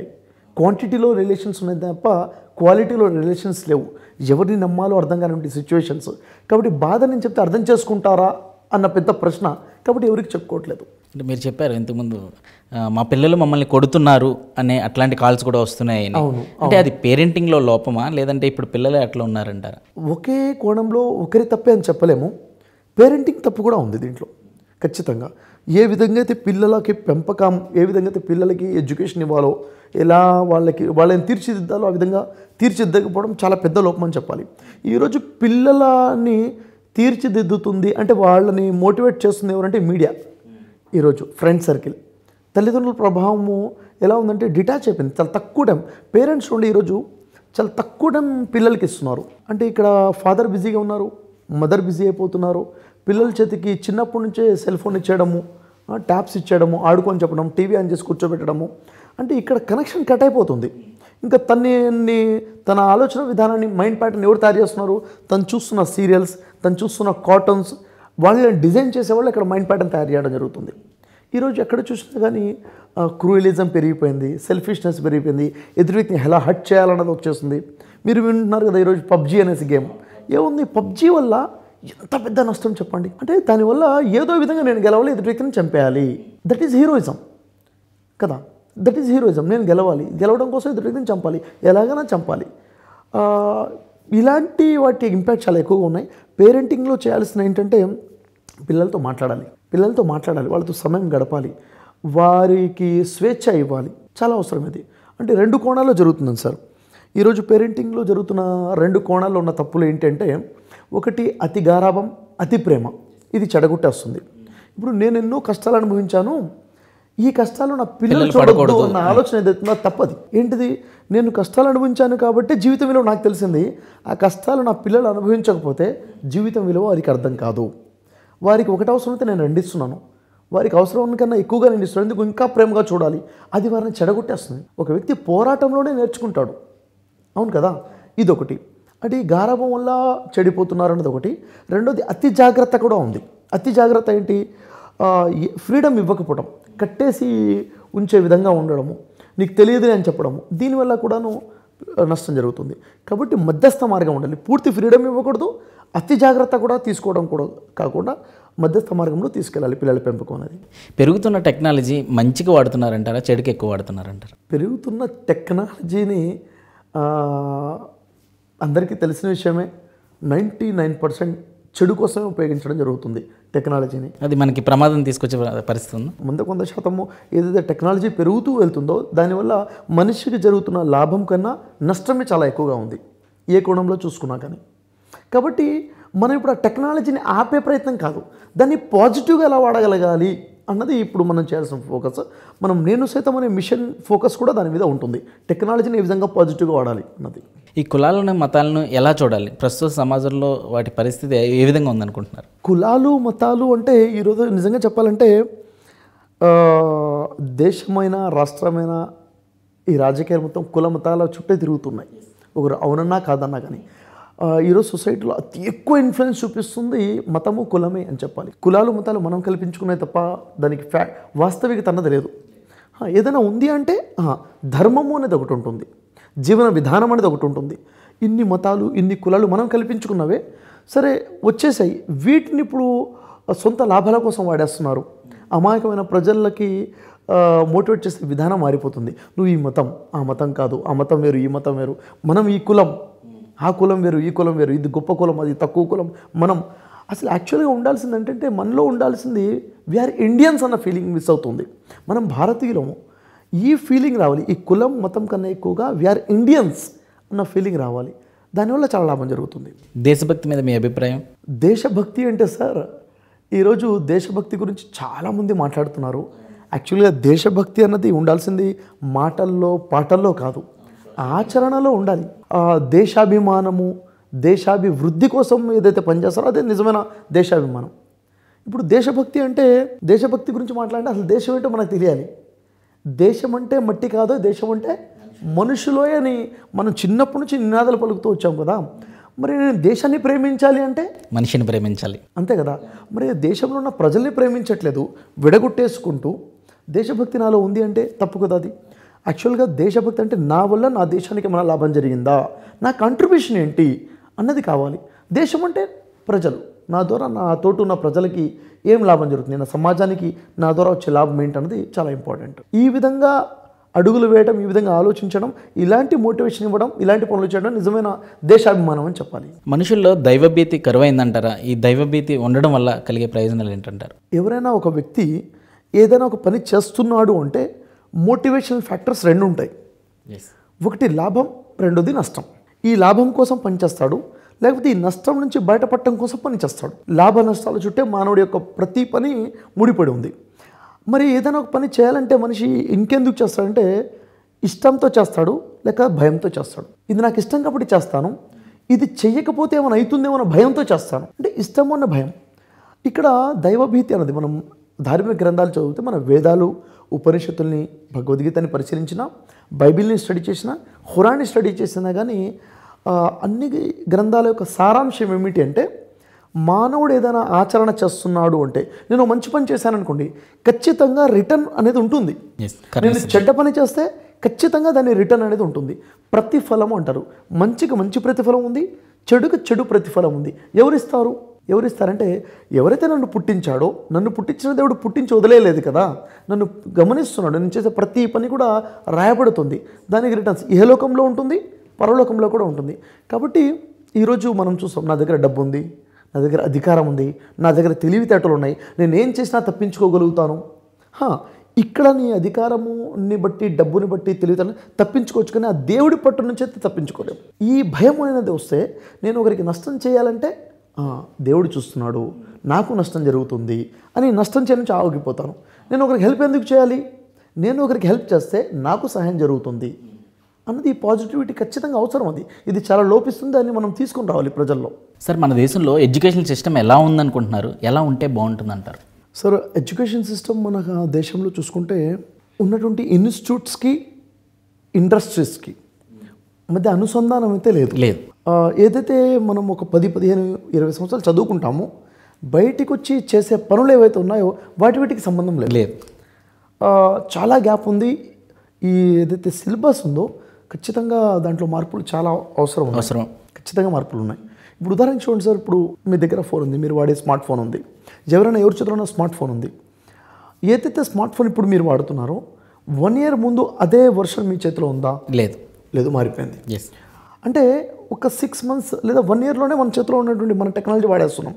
క్వాంటిటీలో రిలేషన్స్ ఉన్నాయి తప్ప క్వాలిటీలో రిలేషన్స్ లేవు ఎవరిని నమ్మాలో అర్థం కానివ్వండి సిచ్యువేషన్స్ కాబట్టి బాధ నేను చెప్తే అర్థం చేసుకుంటారా అన్న పెద్ద ప్రశ్న కాబట్టి ఎవరికి చెప్పుకోవట్లేదు అంటే మీరు చెప్పారు ఇంతకుముందు ఆ, మా పిల్లలు మమ్మల్ని కొడుతున్నారు అనే అట్లాంటి కాల్స్ కూడా వస్తున్నాయి అని. అవును, అంటే అది పేరెంటింగ్లో లోపమా లేదంటే ఇప్పుడు పిల్లలే అట్లా ఉన్నారంటారా ఒకే కోణంలో ఒకరి తప్పే అని చెప్పలేము పేరెంటింగ్ తప్పు కూడా ఉంది దీంట్లో ఖచ్చితంగా ఏ విధంగా అయితే పిల్లలకి పెంపకం ఏ విధంగా అయితే పిల్లలకి ఎడ్యుకేషన్ ఇవ్వాలో ఎలా వాళ్ళకి వాళ్ళని తీర్చిదిద్దాలో ఆ విధంగా తీర్చిదిద్దకపోవడం చాలా పెద్ద లోపం అని చెప్పాలి ఈరోజు పిల్లలని తీర్చిదిద్దుతుంది అంటే వాళ్ళని మోటివేట్ చేస్తుంది ఎవరంటే మీడియా ఈరోజు ఫ్రెండ్ సర్కిల్ తల్లిదండ్రుల ప్రభావము ఎలా ఉందంటే డిటాచ్ అయిపోయింది చాలా తక్కువ టైం పేరెంట్స్ ఉండి ఈరోజు చాలా తక్కువ టైం పిల్లలకి ఇస్తున్నారు అంటే ఇక్కడ ఫాదర్ బిజీగా ఉన్నారు మదర్ బిజీ అయిపోతున్నారు పిల్లల చేతికి చిన్నప్పటి నుంచే సెల్ ఫోన్ ఇచ్చేయడము ఆ, ట్యాబ్స్ ఇచ్చేయడము ఆడుకొని చెప్పడం టీవీ ఆన్ చేసి కూర్చోబెట్టడము అంటే ఇక్కడ కనెక్షన్ కట్ అయిపోతుంది ఇంకా తన్ని తన ఆలోచన విధానాన్ని మైండ్ ప్యాటర్న్ ఎవరు తయారు చేస్తున్నారు తను చూస్తున్న సీరియల్స్ తను చూస్తున్న కాటన్స్ వాళ్ళని డిజైన్ చేసేవాళ్ళు ఇక్కడ మైండ్ ప్యాటర్న్ తయారు చేయడం జరుగుతుంది ఈరోజు ఎక్కడ చూసినా కానీ క్రూయలిజం పెరిగిపోయింది సెల్ఫిష్నెస్ పెరిగిపోయింది ఎదురు వ్యక్తిని ఎలా హట్ చేయాలన్నది వచ్చేస్తుంది మీరు వింటున్నారు కదా ఈరోజు పబ్జీ అనేసి గేమ్ ఏముంది పబ్జీ వల్ల ఎంత పెద్ద నష్టం చెప్పండి అంటే దానివల్ల ఏదో విధంగా నేను గెలవాలి ఎదుటి వ్యక్తిని చంపేయాలి దట్ ఈజ్ హీరోయిజం కదా దట్ ఈజ్ హీరోయిజం నేను గెలవాలి గెలవడం కోసం ఎదుటి వ్యక్తిని చంపాలి ఎలాగైనా చంపాలి ఆ, ఇలాంటి వాటి ఇంపాక్ట్ చాలా ఎక్కువగా ఉన్నాయి పేరెంటింగ్లో చేయాల్సిన ఏంటంటే పిల్లలతో మాట్లాడాలి పిల్లలతో మాట్లాడాలి వాళ్ళతో సమయం గడపాలి వారికి స్వేచ్ఛ ఇవ్వాలి చాలా అవసరం ఇది అంటే రెండు కోణాల్లో జరుగుతుంది సార్ ఈరోజు పేరెంటింగ్లో జరుగుతున్న రెండు కోణాల్లో ఉన్న తప్పులు ఏంటంటే ఒకటి అతి గారాభం అతి ప్రేమ ఇది చెడగొట్టేస్తుంది ఇప్పుడు నేను ఎన్నో కష్టాలు అనుభవించాను ఈ కష్టాలు నా పిల్లలు చూడకూడదు అన్న ఆలోచన ఏదైతుందో అది తప్పది ఏంటిది నేను కష్టాలు అనుభవించాను కాబట్టి జీవితం విలువ నాకు తెలిసింది ఆ కష్టాలు నా పిల్లలు అనుభవించకపోతే జీవితం విలువ వారికి అర్థం కాదు వారికి ఒకటి అవసరం అయితే నేను రెండిస్తున్నాను వారికి అవసరం కన్నా ఎక్కువగా నేను ఇస్తున్నాను ఎందుకు ఇంకా ప్రేమగా చూడాలి అది వారిని చెడగొట్టేస్తుంది ఒక వ్యక్తి పోరాటంలోనే నేర్చుకుంటాడు అవును కదా ఇదొకటి అంటే ఈ గారాభం వల్ల చెడిపోతున్నారు అన్నది ఒకటి రెండోది అతి జాగ్రత్త కూడా ఉంది అతి జాగ్రత్త ఏంటి ఫ్రీడమ్ ఇవ్వకపోవడం కట్టేసి ఉంచే విధంగా ఉండడము నీకు తెలియదు అని చెప్పడము దీనివల్ల కూడాను ఆ, నష్టం జరుగుతుంది కాబట్టి మధ్యస్థ మార్గం ఉండాలి పూర్తి ఫ్రీడమ్ ఇవ్వకూడదు అతి జాగ్రత్త కూడా తీసుకోవడం కూడా కాకుండా మధ్యస్థ మార్గంలో తీసుకెళ్ళాలి పిల్లల పెంపకం అనేది పెరుగుతున్న టెక్నాలజీ మంచిగా వాడుతున్నారంటారా చెడుకి ఎక్కువ వాడుతున్నారంటారా పెరుగుతున్న టెక్నాలజీని ఆ, అందరికీ తెలిసిన విషయమే నైంటీ నైన్ పర్సెంట్ చెడు కోసమే ఉపయోగించడం జరుగుతుంది టెక్నాలజీని అది మనకి ప్రమాదం తీసుకొచ్చే పరిస్థితి ఉందా వంద కొంత శాతము ఏదైతే టెక్నాలజీ పెరుగుతూ వెళ్తుందో దానివల్ల మనిషికి జరుగుతున్న లాభం కన్నా నష్టమే చాలా ఎక్కువగా ఉంది ఏ కోణంలో చూసుకున్నా కానీ కాబట్టి మనం ఇప్పుడు ఆ టెక్నాలజీని ఆపే ప్రయత్నం కాదు దాన్ని పాజిటివ్గా ఎలా వాడగలగాలి అన్నది ఇప్పుడు మనం చేయాల్సిన ఫోకస్ మనం నేను సైతం అనే మిషన్ ఫోకస్ కూడా దాని మీద ఉంటుంది టెక్నాలజీని ఏ విధంగా పాజిటివ్గా వాడాలి అన్నది ఈ కులాలను మతాలను ఎలా చూడాలి ప్రస్తుత సమాజంలో వాటి పరిస్థితి ఏ విధంగా ఉందనుకుంటున్నారు కులాలు మతాలు అంటే ఈరోజు నిజంగా చెప్పాలంటే ఆ, దేశమైన రాష్ట్రమైన ఈ రాజకీయాలు మొత్తం కుల మతాల చుట్టే తిరుగుతున్నాయి ఒకరు అవునన్నా కాదన్నా కానీ ఆ, ఈరోజు సొసైటీలో అతి ఎక్కువ ఇన్ఫ్లుయెన్స్ చూపిస్తుంది మతము కులమే అని చెప్పాలి కులాలు మతాలు మనం కల్పించుకునే తప్ప దానికి ఫ్యా వాస్తవికత అన్నది లేదు ఆ, ఏదైనా ఉంది అంటే ఆ, ధర్మము అనేది ఒకటి ఉంటుంది జీవన విధానం అనేది ఒకటి ఉంటుంది ఇన్ని మతాలు ఇన్ని కులాలు మనం కల్పించుకున్నవే సరే వచ్చేసాయి వీటిని ఇప్పుడు సొంత లాభాల కోసం వాడేస్తున్నారు అమాయకమైన ప్రజలకి మోటివేట్ చేసే విధానం మారిపోతుంది నువ్వు ఈ మతం ఆ మతం కాదు ఆ మతం వేరు ఈ మతం వేరు మనం ఈ కులం ఆ కులం వేరు ఈ కులం వేరు ఇది గొప్ప కులం అది తక్కువ కులం మనం అసలు యాక్చువల్గా ఉండాల్సింది ఏంటంటే మనలో ఉండాల్సింది వీఆర్ ఇండియన్స్ అన్న ఫీలింగ్ మిస్ అవుతుంది మనం భారతీయులము ఈ ఫీలింగ్ రావాలి ఈ కులం మతం కన్నా ఎక్కువగా వీఆర్ ఇండియన్స్ అన్న ఫీలింగ్ రావాలి దానివల్ల చాలా లాభం జరుగుతుంది దేశభక్తి మీద మీ అభిప్రాయం దేశభక్తి అంటే సార్ ఈరోజు దేశభక్తి గురించి చాలామంది మాట్లాడుతున్నారు యాక్చువల్గా దేశభక్తి అన్నది ఉండాల్సింది మాటల్లో పాటల్లో కాదు ఆచరణలో ఉండాలి ఆ దేశాభిమానము దేశాభివృద్ధి కోసం ఏదైతే పనిచేస్తారో అదే నిజమైన దేశాభిమానం ఇప్పుడు దేశభక్తి అంటే దేశభక్తి గురించి మాట్లాడితే అసలు దేశం ఏంటో మనకు తెలియాలి దేశం అంటే మట్టి కాదు దేశం అంటే మనుషులో అని మనం చిన్నప్పటి నుంచి నినాదాలు పలుకుతూ వచ్చాం కదా మరి నేను దేశాన్ని ప్రేమించాలి అంటే మనిషిని ప్రేమించాలి అంతే కదా మరి దేశంలో ఉన్న ప్రజల్ని ప్రేమించట్లేదు విడగొట్టేసుకుంటూ దేశభక్తి నాలో ఉంది అంటే తప్పు కదా అది యాక్చువల్గా దేశభక్తి అంటే నా వల్ల నా దేశానికి ఏమైనా లాభం జరిగిందా నా కంట్రిబ్యూషన్ ఏంటి అన్నది కావాలి దేశం అంటే ప్రజలు నా ద్వారా నా తోటి ఉన్న ప్రజలకి ఏం లాభం జరుగుతుంది నా సమాజానికి నా ద్వారా వచ్చే లాభం ఏంటన్నది చాలా ఇంపార్టెంట్ ఈ విధంగా అడుగులు వేయడం ఈ విధంగా ఆలోచించడం ఇలాంటి మోటివేషన్ ఇవ్వడం ఇలాంటి పనులు చేయడం నిజమైన దేశాభిమానం అని చెప్పాలి మనుషుల్లో దైవభీతి కరువైందంటారా ఈ దైవభీతి ఉండడం వల్ల కలిగే ప్రయోజనాలు ఏంటంటారు ఎవరైనా ఒక వ్యక్తి ఏదైనా ఒక పని చేస్తున్నాడు అంటే మోటివేషనల్ ఫ్యాక్టర్స్ రెండు ఉంటాయి ఒకటి లాభం రెండోది నష్టం ఈ లాభం కోసం పనిచేస్తాడు లేకపోతే ఈ నష్టం నుంచి బయటపడటం కోసం పనిచేస్తాడు లాభ నష్టాల చుట్టే మానవుడి యొక్క ప్రతి పని ముడిపడి ఉంది మరి ఏదైనా ఒక పని చేయాలంటే మనిషి ఇంకెందుకు చేస్తాడంటే ఇష్టంతో చేస్తాడు లేక భయంతో చేస్తాడు ఇది నాకు ఇష్టం కాబట్టి చేస్తాను ఇది చెయ్యకపోతే ఏమైనా అవుతుందేమో అన్న భయంతో చేస్తాను అంటే ఇష్టం అన్న భయం ఇక్కడ దైవభీతి అన్నది మనం ధార్మిక గ్రంథాలు చదివితే మన వేదాలు ఉపనిషత్తుల్ని భగవద్గీతని పరిశీలించిన బైబిల్ని స్టడీ చేసిన హురాన్ని స్టడీ చేసినా కానీ ఆ, అన్ని గ్రంథాల యొక్క సారాంశం ఏమిటి అంటే మానవుడు ఏదైనా ఆచరణ చేస్తున్నాడు అంటే నేను మంచి పని చేశాను అనుకోండి ఖచ్చితంగా రిటర్న్ అనేది ఉంటుంది నేను చెడ్డ పని చేస్తే ఖచ్చితంగా దాని రిటర్న్ అనేది ఉంటుంది ప్రతిఫలం అంటారు మంచికి మంచి ప్రతిఫలం ఉంది చెడుకు చెడు ప్రతిఫలం ఉంది ఎవరిస్తారు ఎవరిస్తారంటే ఎవరైతే నన్ను పుట్టించాడో నన్ను పుట్టించిన దేవుడు పుట్టించి వదిలేయలేదు కదా నన్ను గమనిస్తున్నాడు నేను చేసే ప్రతి పని కూడా రాయబడుతుంది దానికి రిటర్న్స్ ఇహలోకంలో ఉంటుంది పరలోకంలో కూడా ఉంటుంది కాబట్టి ఈరోజు మనం చూస్తాం నా దగ్గర డబ్బు ఉంది నా దగ్గర అధికారం ఉంది నా దగ్గర తెలివితేటలు ఉన్నాయి నేను ఏం చేసినా తప్పించుకోగలుగుతాను హా, ఇక్కడ నీ అధికారముని బట్టి డబ్బుని బట్టి తెలివితేటలు తప్పించుకోవచ్చు కానీ ఆ దేవుడి పట్టు నుంచి అయితే తప్పించుకోలేము ఈ భయం అనేది వస్తే నేను ఒకరికి నష్టం చేయాలంటే ఆ, దేవుడు చూస్తున్నాడు నాకు నష్టం జరుగుతుంది అని నష్టం చేయడం నుంచి ఆగిపోతాను నేను ఒకరికి హెల్ప్ ఎందుకు చేయాలి నేను ఒకరికి హెల్ప్ చేస్తే నాకు సహాయం జరుగుతుంది అన్నది ఈ పాజిటివిటీ ఖచ్చితంగా అవసరం అది ఇది చాలా లోపిస్తుంది అని మనం తీసుకుని రావాలి ప్రజల్లో సార్ మన దేశంలో ఎడ్యుకేషన్ సిస్టమ్ ఎలా ఉందనుకుంటున్నారు ఎలా ఉంటే బాగుంటుంది అంటారు సార్ ఎడ్యుకేషన్ సిస్టమ్ మన దేశంలో చూసుకుంటే ఉన్నటువంటి ఇన్స్టిట్యూట్స్కి ఇండస్ట్రీస్కి మధ్య అనుసంధానం అయితే లేదు లేదు ఆ, ఏదైతే మనం ఒక పది పదిహేను ఇరవై సంవత్సరాలు చదువుకుంటామో బయటికి వచ్చి చేసే పనులు ఏవైతే ఉన్నాయో వాటి వీటికి సంబంధం లేదు లేదు ఆ, చాలా గ్యాప్ ఉంది ఈ ఏదైతే సిలబస్ ఉందో ఖచ్చితంగా దాంట్లో మార్పులు చాలా అవసరం ఉన్నాయి. అవసరం ఖచ్చితంగా మార్పులు ఉన్నాయి ఇప్పుడు ఉదాహరణకి చూడండి సార్ ఇప్పుడు మీ దగ్గర ఫోన్ ఉంది మీరు వాడే స్మార్ట్ ఫోన్ ఉంది ఎవరైనా ఎవరి చేతిలో స్మార్ట్ ఫోన్ ఉంది ఏదైతే స్మార్ట్ ఫోన్ ఇప్పుడు మీరు వాడుతున్నారో వన్ ఇయర్ ముందు అదే వర్షన్ మీ చేతిలో ఉందా లేదు లేదు మారిపోయింది ఎస్ అంటే ఒక సిక్స్ మంత్స్ లేదా వన్ ఇయర్లోనే మన చేతిలో ఉన్నటువంటి మన టెక్నాలజీ వాడేస్తున్నాం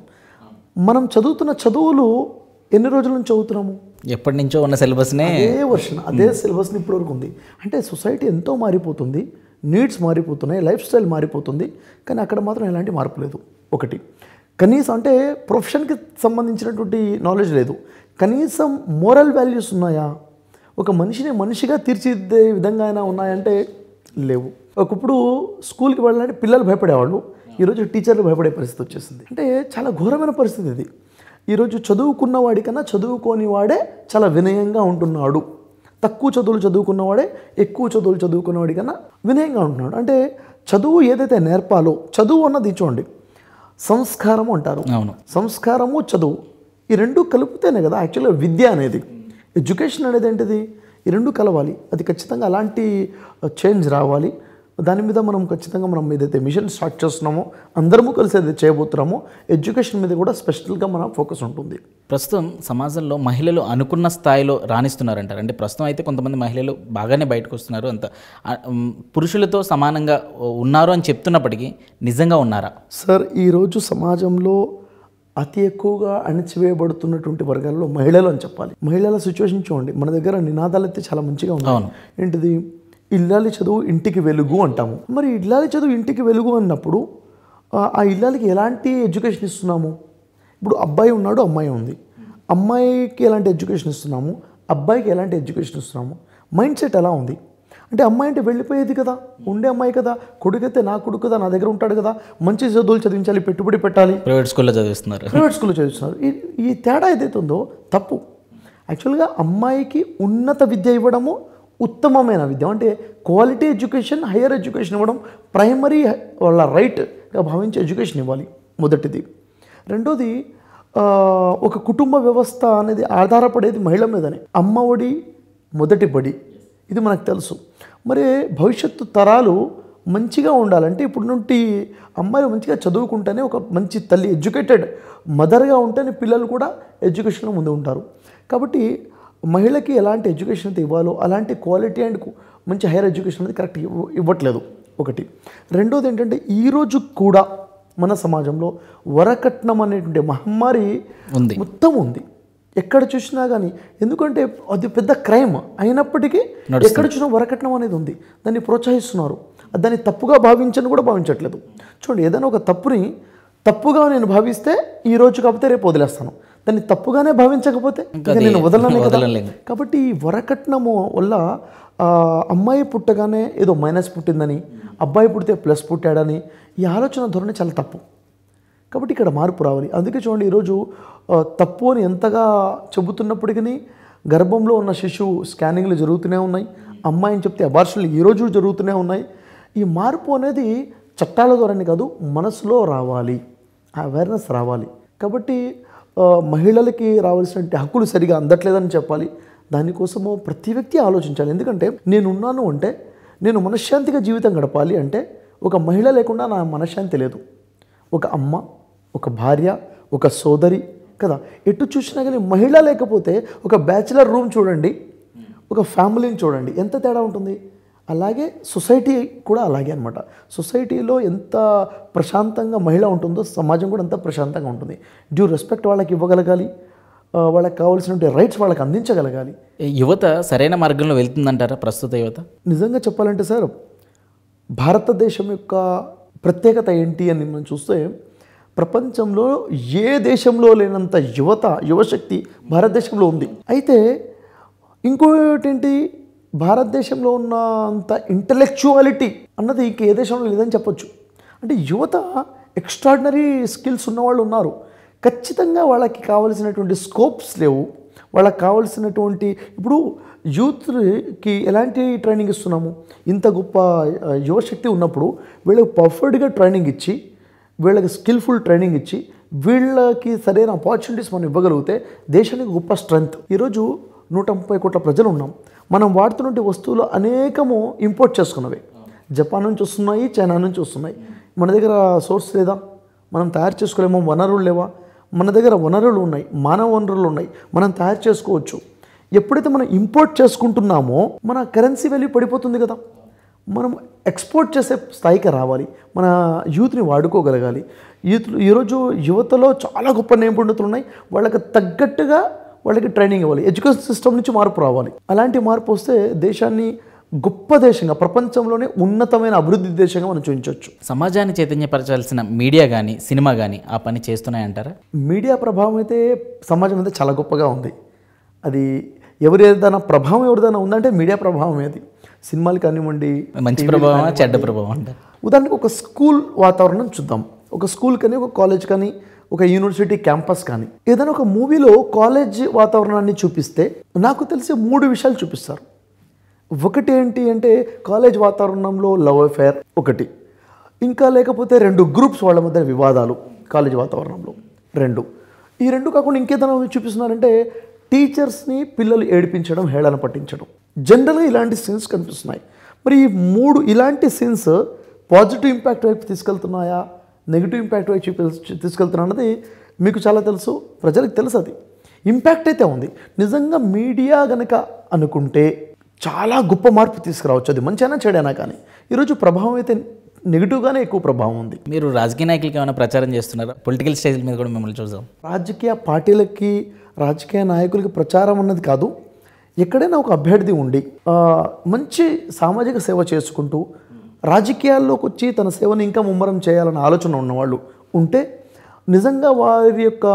మనం చదువుతున్న చదువులు ఎన్ని రోజుల నుంచి చదువుతున్నాము ఎప్పటి నుంచో ఉన్న సిలబస్నే అదే వర్షన్ అదే సిలబస్ని ఇప్పటివరకు ఉంది అంటే సొసైటీ ఎంతో మారిపోతుంది నీడ్స్ మారిపోతున్నాయి లైఫ్ స్టైల్ మారిపోతుంది కానీ అక్కడ మాత్రం ఎలాంటి మార్పు లేదు ఒకటి కనీసం అంటే ప్రొఫెషన్కి సంబంధించినటువంటి నాలెడ్జ్ లేదు కనీసం మోరల్ వాల్యూస్ ఉన్నాయా ఒక మనిషిని మనిషిగా తీర్చిదిద్దే విధంగా అయినా ఉన్నాయంటే లేవు ఒకప్పుడు స్కూల్కి వెళ్ళాలంటే పిల్లలు భయపడేవాళ్ళు ఈరోజు టీచర్లు భయపడే పరిస్థితి వచ్చేసింది అంటే చాలా ఘోరమైన పరిస్థితి ఇది ఈరోజు చదువుకున్న వాడికన్నా చదువుకోని వాడే చాలా వినయంగా ఉంటున్నాడు తక్కువ చదువులు చదువుకున్నవాడే ఎక్కువ చదువులు చదువుకున్నవాడి కన్నా వినయంగా ఉంటున్నాడు అంటే చదువు ఏదైతే నేర్పాలో చదువు అన్నది చూడండి సంస్కారము అంటారు అవును సంస్కారము చదువు ఈ రెండు కలిపితేనే కదా యాక్చువల్గా విద్య అనేది ఎడ్యుకేషన్ అనేది ఏంటిది ఈ రెండు కలవాలి అది ఖచ్చితంగా అలాంటి చేంజ్ రావాలి దాని మీద మనం ఖచ్చితంగా మనం ఏదైతే మిషన్ స్టార్ట్ చేస్తున్నామో అందరము కలిసి ఏదైతే చేయబోతున్నామో ఎడ్యుకేషన్ మీద కూడా స్పెషల్గా మన ఫోకస్ ఉంటుంది ప్రస్తుతం సమాజంలో మహిళలు అనుకున్న స్థాయిలో రాణిస్తున్నారంటారు అంటే ప్రస్తుతం అయితే కొంతమంది మహిళలు బాగానే బయటకు వస్తున్నారు అంత ఆ, ఉమ్, పురుషులతో సమానంగా ఉన్నారు అని చెప్తున్నప్పటికీ నిజంగా ఉన్నారా సార్ ఈరోజు సమాజంలో అతి ఎక్కువగా అణచివేయబడుతున్నటువంటి వర్గాల్లో మహిళలు అని చెప్పాలి మహిళల సిచ్యువేషన్ చూడండి మన దగ్గర నినాదాలు అయితే చాలా మంచిగా ఉన్నాయి అవును. ఏంటిది ఇల్లాలి చదువు ఇంటికి వెలుగు అంటాము మరి ఇల్లాలి చదువు ఇంటికి వెలుగు అన్నప్పుడు ఆ- ఆ ఇల్లాలికి ఎలాంటి ఎడ్యుకేషన్ ఇస్తున్నాము ఇప్పుడు అబ్బాయి ఉన్నాడు అమ్మాయి ఉంది అమ్మాయికి ఎలాంటి ఎడ్యుకేషన్ ఇస్తున్నాము అబ్బాయికి ఎలాంటి ఎడ్యుకేషన్ ఇస్తున్నాము మైండ్ సెట్ ఎలా ఉంది అంటే అమ్మాయి అంటే వెళ్ళిపోయేది కదా ఉండే అమ్మాయి కదా కొడుకైతే నా కొడుకు కదా నా దగ్గర ఉంటాడు కదా మంచి చదువులు చదివించాలి పెట్టుబడి పెట్టాలి ప్రైవేట్ స్కూల్లో చదివిస్తున్నారు ప్రైవేట్ స్కూల్లో చదివిస్తున్నారు ఈ ఈ తేడా ఏదైతే ఉందో తప్పు యాక్చువల్గా అమ్మాయికి ఉన్నత విద్య ఇవ్వడము ఉత్తమమైన విద్య అంటే క్వాలిటీ ఎడ్యుకేషన్ హయ్యర్ ఎడ్యుకేషన్ ఇవ్వడం ప్రైమరీ వాళ్ళ రైట్గా భావించే ఎడ్యుకేషన్ ఇవ్వాలి మొదటిది రెండోది ఆ, ఒక కుటుంబ వ్యవస్థ అనేది ఆధారపడేది మహిళ మీదనే అమ్మ ఒడి మొదటి బడి ఇది మనకు తెలుసు మరి భవిష్యత్తు తరాలు మంచిగా ఉండాలంటే ఇప్పుడు నుండి అమ్మాయిలు మంచిగా చదువుకుంటేనే ఒక మంచి తల్లి ఎడ్యుకేటెడ్ మదర్గా ఉంటేనే పిల్లలు కూడా ఎడ్యుకేషన్లో ముందు ఉంటారు కాబట్టి మహిళకి ఎలాంటి ఎడ్యుకేషన్ అయితే ఇవ్వాలో అలాంటి క్వాలిటీ అండ్ మంచి హైయర్ ఎడ్యుకేషన్ అనేది కరెక్ట్ ఇవ్వ- ఇవ్వట్లేదు ఒకటి రెండోది ఏంటంటే ఈరోజు కూడా మన సమాజంలో వరకట్నం అనేటువంటి మహమ్మారి ఉంది మొత్తం ఉంది ఎక్కడ చూసినా కానీ ఎందుకంటే అది పెద్ద క్రైమ్ అయినప్పటికీ ఎక్కడ చూసినా వరకట్నం అనేది ఉంది దాన్ని ప్రోత్సహిస్తున్నారు దాన్ని తప్పుగా భావించని కూడా భావించట్లేదు చూడండి ఏదైనా ఒక తప్పుని తప్పుగా నేను భావిస్తే ఈ రోజు కాకపోతే రేపు వదిలేస్తాను దాన్ని తప్పుగానే భావించకపోతే ఇంకా నేను వదలనే కదా వదలలేను. కాబట్టి ఈ వరకట్నము వల్ల ఆ, అమ్మాయి పుట్టగానే ఏదో మైనస్ పుట్టిందని అబ్బాయి పుడితే ప్లస్ పుట్టాడని ఈ ఆలోచన ధోరణి చాలా తప్పు కాబట్టి ఇక్కడ మార్పు రావాలి అందుకే చూడండి ఈరోజు ఆ, తప్పు అని ఎంతగా చెబుతున్నప్పటికీ గర్భంలో ఉన్న శిశువు స్కానింగ్లు జరుగుతూనే ఉన్నాయి అమ్మాయిని చెప్తే అబార్షన్లు ఈరోజు జరుగుతూనే ఉన్నాయి ఈ మార్పు అనేది చట్టాల ద్వారానే కాదు మనసులో రావాలి ఆ అవేర్నెస్ రావాలి కాబట్టి ఆ, మహిళలకి రావాల్సిన హక్కులు సరిగా అందట్లేదని చెప్పాలి దానికోసము ప్రతి వ్యక్తి ఆలోచించాలి ఎందుకంటే నేనున్నాను అంటే నేను మనశ్శాంతిగా జీవితం గడపాలి అంటే ఒక మహిళ లేకుండా నా మనశ్శాంతి లేదు ఒక అమ్మ ఒక భార్య ఒక సోదరి కదా ఎటు చూసినా కానీ మహిళ లేకపోతే ఒక బ్యాచిలర్ రూమ్ చూడండి ఒక ఫ్యామిలీని చూడండి ఎంత తేడా ఉంటుంది అలాగే సొసైటీ కూడా అలాగే అనమాట సొసైటీలో ఎంత ప్రశాంతంగా మహిళ ఉంటుందో సమాజం కూడా అంత ప్రశాంతంగా ఉంటుంది డ్యూ రెస్పెక్ట్ వాళ్ళకి ఇవ్వగలగాలి ఆ, వాళ్ళకి కావాల్సినటువంటి రైట్స్ వాళ్ళకి అందించగలగాలి ఈ యువత సరైన మార్గంలో వెళ్తుందంటారా ప్రస్తుత యువత నిజంగా చెప్పాలంటే సార్ భారతదేశం యొక్క ప్రత్యేకత ఏంటి అని మనం చూస్తే ప్రపంచంలో ఏ దేశంలో లేనంత యువత యువశక్తి భారతదేశంలో ఉంది అయితే ఇంకోటి ఏంటి భారతదేశంలో ఉన్న అంత ఇంటలెక్చువాలిటీ అన్నది ఇంక ఏ దేశంలో లేదని చెప్పొచ్చు అంటే యువత ఎక్స్ట్రాడినరీ స్కిల్స్ ఉన్నవాళ్ళు ఉన్నారు ఖచ్చితంగా వాళ్ళకి కావలసినటువంటి స్కోప్స్ లేవు వాళ్ళకి కావలసినటువంటి ఇప్పుడు యూత్కి ఎలాంటి ట్రైనింగ్ ఇస్తున్నాము ఇంత గొప్ప ఆ, యువశక్తి ఉన్నప్పుడు వీళ్ళకి పర్ఫెక్ట్గా ట్రైనింగ్ ఇచ్చి వీళ్ళకి స్కిల్ఫుల్ ట్రైనింగ్ ఇచ్చి వీళ్ళకి సరైన ఆపర్చునిటీస్ మనం ఇవ్వగలిగితే దేశానికి గొప్ప స్ట్రెంగ్త్ ఈరోజు నూట ముప్పై కోట్ల ప్రజలు ఉన్నాం మనం వాడుతున్న వస్తువులు అనేకము ఇంపోర్ట్ చేసుకున్నవే జపాన్ నుంచి వస్తున్నాయి చైనా నుంచి వస్తున్నాయి మన దగ్గర సోర్స్ లేదా మనం తయారు చేసుకోలేమో వనరులు లేవా మన దగ్గర వనరులు ఉన్నాయి మానవ వనరులు ఉన్నాయి మనం తయారు చేసుకోవచ్చు ఎప్పుడైతే మనం ఇంపోర్ట్ చేసుకుంటున్నామో మన కరెన్సీ వాల్యూ పడిపోతుంది కదా మనం ఎక్స్పోర్ట్ చేసే స్థాయికి రావాలి మన యూత్ని వాడుకోగలగాలి యూత్ ఈరోజు యువతలో చాలా గొప్ప నైపుణ్యతలు ఉన్నాయి వాళ్ళకి తగ్గట్టుగా వాళ్ళకి ట్రైనింగ్ ఇవ్వాలి ఎడ్యుకేషన్ సిస్టమ్ నుంచి మార్పు రావాలి అలాంటి మార్పు వస్తే దేశాన్ని గొప్ప దేశంగా ప్రపంచంలోనే ఉన్నతమైన అభివృద్ధి దేశంగా మనం చూపించవచ్చు సమాజాన్ని చైతన్యపరచాల్సిన మీడియా కానీ సినిమా కానీ ఆ పని చేస్తున్నాయంటారా మీడియా ప్రభావం అయితే సమాజం అయితే చాలా గొప్పగా ఉంది అది ఎవరి ఏదైనా ప్రభావం ఎవరిదైనా ఉందంటే మీడియా ప్రభావం అది సినిమాలు కానివ్వండి మంచి ప్రభావం చెడ్డ ప్రభావం అంటారు ఉదాహరణకు ఒక స్కూల్ వాతావరణం చూద్దాం ఒక స్కూల్ కానీ ఒక కాలేజ్ కానీ ఒక యూనివర్సిటీ క్యాంపస్ కానీ ఏదైనా ఒక మూవీలో కాలేజ్ వాతావరణాన్ని చూపిస్తే నాకు తెలిసి మూడు విషయాలు చూపిస్తారు ఒకటి ఏంటి అంటే కాలేజ్ వాతావరణంలో లవ్ అఫేర్ ఒకటి ఇంకా లేకపోతే రెండు గ్రూప్స్ వాళ్ళ మధ్య వివాదాలు కాలేజ్ వాతావరణంలో రెండు ఈ రెండు కాకుండా ఇంకేదైనా చూపిస్తున్నారంటే టీచర్స్ని పిల్లలు ఏడిపించడం హేళన పట్టించడం జనరల్గా ఇలాంటి సీన్స్ కనిపిస్తున్నాయి మరి ఈ మూడు ఇలాంటి సీన్స్ పాజిటివ్ ఇంపాక్ట్ వైపు తీసుకెళ్తున్నాయా నెగిటివ్ ఇంపాక్ట్ వైపు చూపి తీసుకెళ్తున్నా అన్నది మీకు చాలా తెలుసు ప్రజలకు తెలుసు అది ఇంపాక్ట్ అయితే ఉంది నిజంగా మీడియా గనక అనుకుంటే చాలా గొప్ప మార్పు తీసుకురావచ్చు అది మంచిగా చెడైనా కానీ ఈరోజు ప్రభావం అయితే నెగిటివ్గానే ఎక్కువ ప్రభావం ఉంది మీరు రాజకీయ నాయకులకి ఏమైనా ప్రచారం చేస్తున్నారా పొలిటికల్ స్టేజ్ మీద కూడా మిమ్మల్ని చూసాం రాజకీయ పార్టీలకి రాజకీయ నాయకులకి ప్రచారం అన్నది కాదు ఎక్కడైనా ఒక అభ్యర్థి ఉండి ఆ, మంచి సామాజిక సేవ చేసుకుంటూ రాజకీయాల్లోకి వచ్చి తన సేవను ఇంకా ముమ్మరం చేయాలన్న ఆలోచన ఉన్నవాళ్ళు ఉంటే నిజంగా వారి యొక్క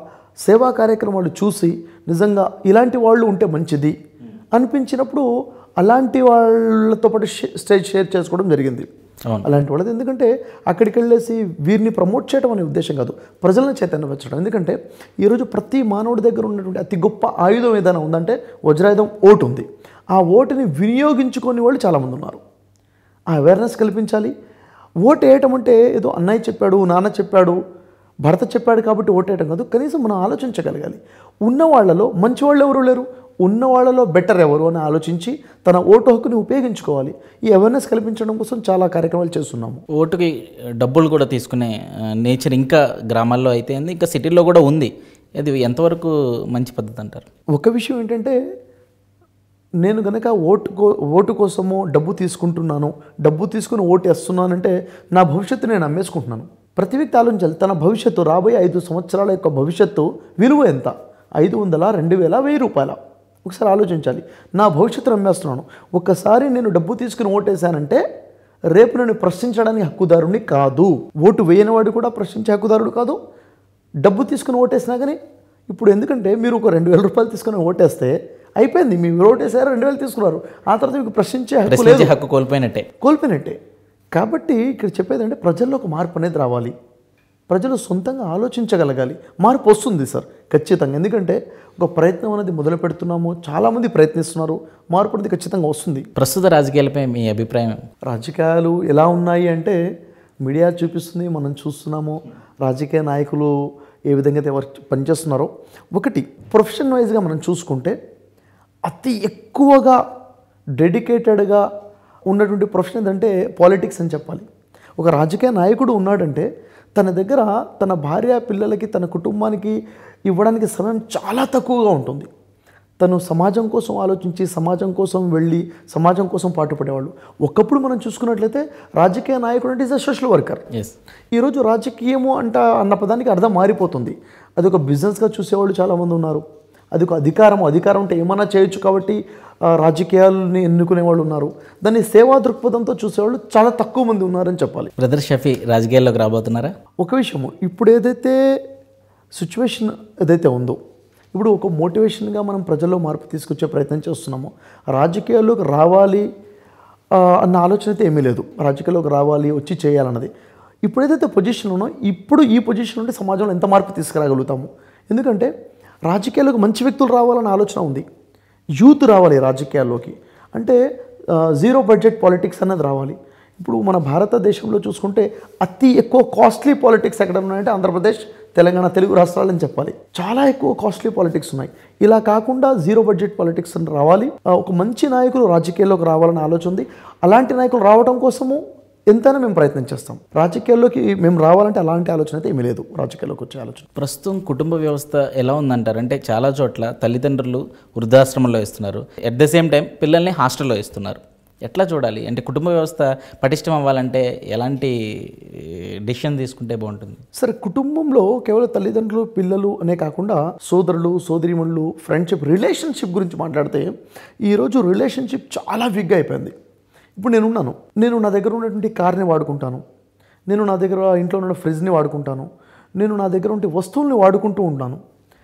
సేవా కార్యక్రమాలు చూసి నిజంగా ఇలాంటి వాళ్ళు ఉంటే మంచిది అనిపించినప్పుడు అలాంటి వాళ్ళతో పాటు షే- స్టేజ్ షేర్ చేసుకోవడం జరిగింది అవును. అలాంటి వాళ్ళది ఎందుకంటే అక్కడికి వెళ్ళేసి వీరిని ప్రమోట్ చేయడం అనే ఉద్దేశం కాదు ప్రజలను చైతన్యపరచడం ఎందుకంటే ఈరోజు ప్రతి మానవుడి దగ్గర ఉన్నటువంటి అతి గొప్ప ఆయుధం ఏదైనా ఉందంటే వజ్రాయుధం ఓటు ఉంది ఆ ఓటుని వినియోగించుకునే వాళ్ళు చాలామంది ఉన్నారు ఆ అవేర్నెస్ కల్పించాలి ఓటు వేయటం అంటే ఏదో అన్నయ్య చెప్పాడు నాన్న చెప్పాడు భర్త చెప్పాడు కాబట్టి ఓటు వేయటం కాదు కనీసం మనం ఆలోచించగలగాలి ఉన్న వాళ్ళలో మంచి వాళ్ళు ఎవరు లేరు ఉన్న వాళ్ళలో బెటర్ ఎవరు అని ఆలోచించి తన ఓటు హక్కుని ఉపయోగించుకోవాలి ఈ అవేర్నెస్ కల్పించడం కోసం చాలా కార్యక్రమాలు చేస్తున్నాము ఓటుకి డబ్బులు కూడా తీసుకునే నేచర్ ఇంకా గ్రామాల్లో అయితే ఉంది ఇంకా సిటీల్లో కూడా ఉంది అది ఎంతవరకు మంచి పద్ధతి అంటారు ఒక విషయం ఏంటంటే నేను కనుక ఓటు కో ఓటు కోసము డబ్బు తీసుకుంటున్నాను డబ్బు తీసుకుని ఓటు వేస్తున్నానంటే నా భవిష్యత్తు నేను అమ్మేసుకుంటున్నాను ప్రతి వ్యక్తి ఆలోచించాలి తన భవిష్యత్తు రాబోయే ఐదు సంవత్సరాల యొక్క భవిష్యత్తు విలువ ఎంత ఐదు వందల రెండు వేల వెయ్యి రూపాయల ఒకసారి ఆలోచించాలి నా భవిష్యత్తును అమ్మేస్తున్నాను ఒక్కసారి నేను డబ్బు తీసుకుని ఓటేశానంటే రేపు నేను ప్రశ్నించడానికి హక్కుదారుని కాదు ఓటు వేయనివాడు కూడా ప్రశ్నించే హక్కుదారుడు కాదు డబ్బు తీసుకుని ఓటేసినా కానీ ఇప్పుడు ఎందుకంటే మీరు ఒక రెండు వేల రూపాయలు తీసుకుని ఓటేస్తే అయిపోయింది మీ ఓటేసారు రెండు వేలు తీసుకున్నారు ఆ తర్వాత మీకు ప్రశ్నించే హక్కు లేదు ప్రశ్నించే హక్కు కోల్పోయినట్టే కోల్పోయినట్టే కాబట్టి ఇక్కడ చెప్పేది అంటే ప్రజల్లో ఒక మార్పు అనేది రావాలి ప్రజలు సొంతంగా ఆలోచించగలగాలి మార్పు వస్తుంది సార్ ఖచ్చితంగా ఎందుకంటే ఒక ప్రయత్నం అనేది మొదలు పెడుతున్నాము చాలామంది ప్రయత్నిస్తున్నారు మార్పు అనేది ఖచ్చితంగా వస్తుంది ప్రస్తుత రాజకీయాలపై మీ అభిప్రాయం రాజకీయాలు ఎలా ఉన్నాయి అంటే మీడియా చూపిస్తుంది మనం చూస్తున్నాము రాజకీయ నాయకులు ఏ విధంగా అయితే వర్క్ పనిచేస్తున్నారో ఒకటి ప్రొఫెషన్ వైజ్గా మనం చూసుకుంటే అతి ఎక్కువగా డెడికేటెడ్గా ఉన్నటువంటి ప్రొఫెషన్ ఏంటంటే పాలిటిక్స్ అని చెప్పాలి ఒక రాజకీయ నాయకుడు ఉన్నాడంటే తన దగ్గర తన భార్య పిల్లలకి తన కుటుంబానికి ఇవ్వడానికి సమయం చాలా తక్కువగా ఉంటుంది తను సమాజం కోసం ఆలోచించి సమాజం కోసం వెళ్ళి సమాజం కోసం పాటుపడేవాళ్ళు ఒకప్పుడు మనం చూసుకున్నట్లయితే రాజకీయ నాయకుడు అంటే is a social worker yes ఈరోజు రాజకీయము అంట అన్న పదానికి అర్థం మారిపోతుంది అది ఒక బిజినెస్గా చూసేవాళ్ళు చాలామంది ఉన్నారు అది ఒక అధికారం అధికారం అంటే ఏమన్నా చేయొచ్చు కాబట్టి ఆ, రాజకీయాలని ఎన్నుకునే వాళ్ళు ఉన్నారు దాన్ని సేవా దృక్పథంతో చూసేవాళ్ళు చాలా తక్కువ మంది ఉన్నారని చెప్పాలి బ్రదర్ షఫీ రాజకీయాల్లోకి రాబోతున్నారా ఒక విషయము ఇప్పుడు ఏదైతే సిచ్యువేషన్ ఏదైతే ఉందో ఇప్పుడు ఒక మోటివేషన్గా మనం ప్రజల్లో మార్పు తీసుకొచ్చే ప్రయత్నం చేస్తున్నాము రాజకీయాల్లోకి రావాలి ఆ, అన్న ఆలోచన అయితే ఏమీ లేదు రాజకీయాల్లోకి రావాలి వచ్చి చేయాలన్నది ఇప్పుడు ఏదైతే పొజిషన్ ఉన్నో ఇప్పుడు ఈ పొజిషన్ నుండి సమాజంలో ఎంత మార్పు తీసుకురాగలుగుతాము ఎందుకంటే రాజకీయాల్లోకి మంచి వ్యక్తులు రావాలన్న ఆలోచన ఉంది యూత్ రావాలి రాజకీయాల్లోకి అంటే ఆ, జీరో బడ్జెట్ పాలిటిక్స్ అన్నది రావాలి ఇప్పుడు మన భారతదేశంలో చూసుకుంటే అతి ఎక్కువ కాస్ట్లీ పాలిటిక్స్ ఎక్కడ ఉన్నాయంటే ఆంధ్రప్రదేశ్ తెలంగాణ తెలుగు రాష్ట్రాలని చెప్పాలి చాలా ఎక్కువ కాస్ట్లీ పాలిటిక్స్ ఉన్నాయి ఇలా కాకుండా జీరో బడ్జెట్ పాలిటిక్స్ అని రావాలి ఆ, ఒక మంచి నాయకులు రాజకీయాల్లోకి రావాలని ఆలోచన ఉంది అలాంటి నాయకులు రావడం కోసము ఎంతైనా మేము ప్రయత్నం చేస్తాం రాజకీయాల్లోకి మేము రావాలంటే అలాంటి ఆలోచన అయితే ఏమీ లేదు రాజకీయాల్లోకి వచ్చే ఆలోచన ప్రస్తుతం కుటుంబ వ్యవస్థ ఎలా ఉందంటారు అంటే చాలా చోట్ల తల్లిదండ్రులు వృద్ధాశ్రమంలో ఇస్తున్నారు ఎట్ ద సేమ్ టైం పిల్లల్ని హాస్టల్లో ఇస్తున్నారు ఎట్లా చూడాలి అంటే కుటుంబ వ్యవస్థ పటిష్టం అవ్వాలంటే ఎలాంటి డిసిషన్ తీసుకుంటే బాగుంటుంది సరే కుటుంబంలో కేవలం తల్లిదండ్రులు పిల్లలు అనే కాకుండా సోదరులు సోదరిమణులు ఫ్రెండ్షిప్ రిలేషన్షిప్ గురించి మాట్లాడితే ఈరోజు రిలేషన్షిప్ చాలా వీక్గా అయిపోయింది ఇప్పుడు నేనున్నాను నేను నా దగ్గర ఉన్నటువంటి కార్ని వాడుకుంటాను నేను నా దగ్గర ఇంట్లో ఉన్న ఫ్రిడ్జ్ని వాడుకుంటాను నేను నా దగ్గర ఉండే వస్తువుల్ని వాడుకుంటూ ఉంటాను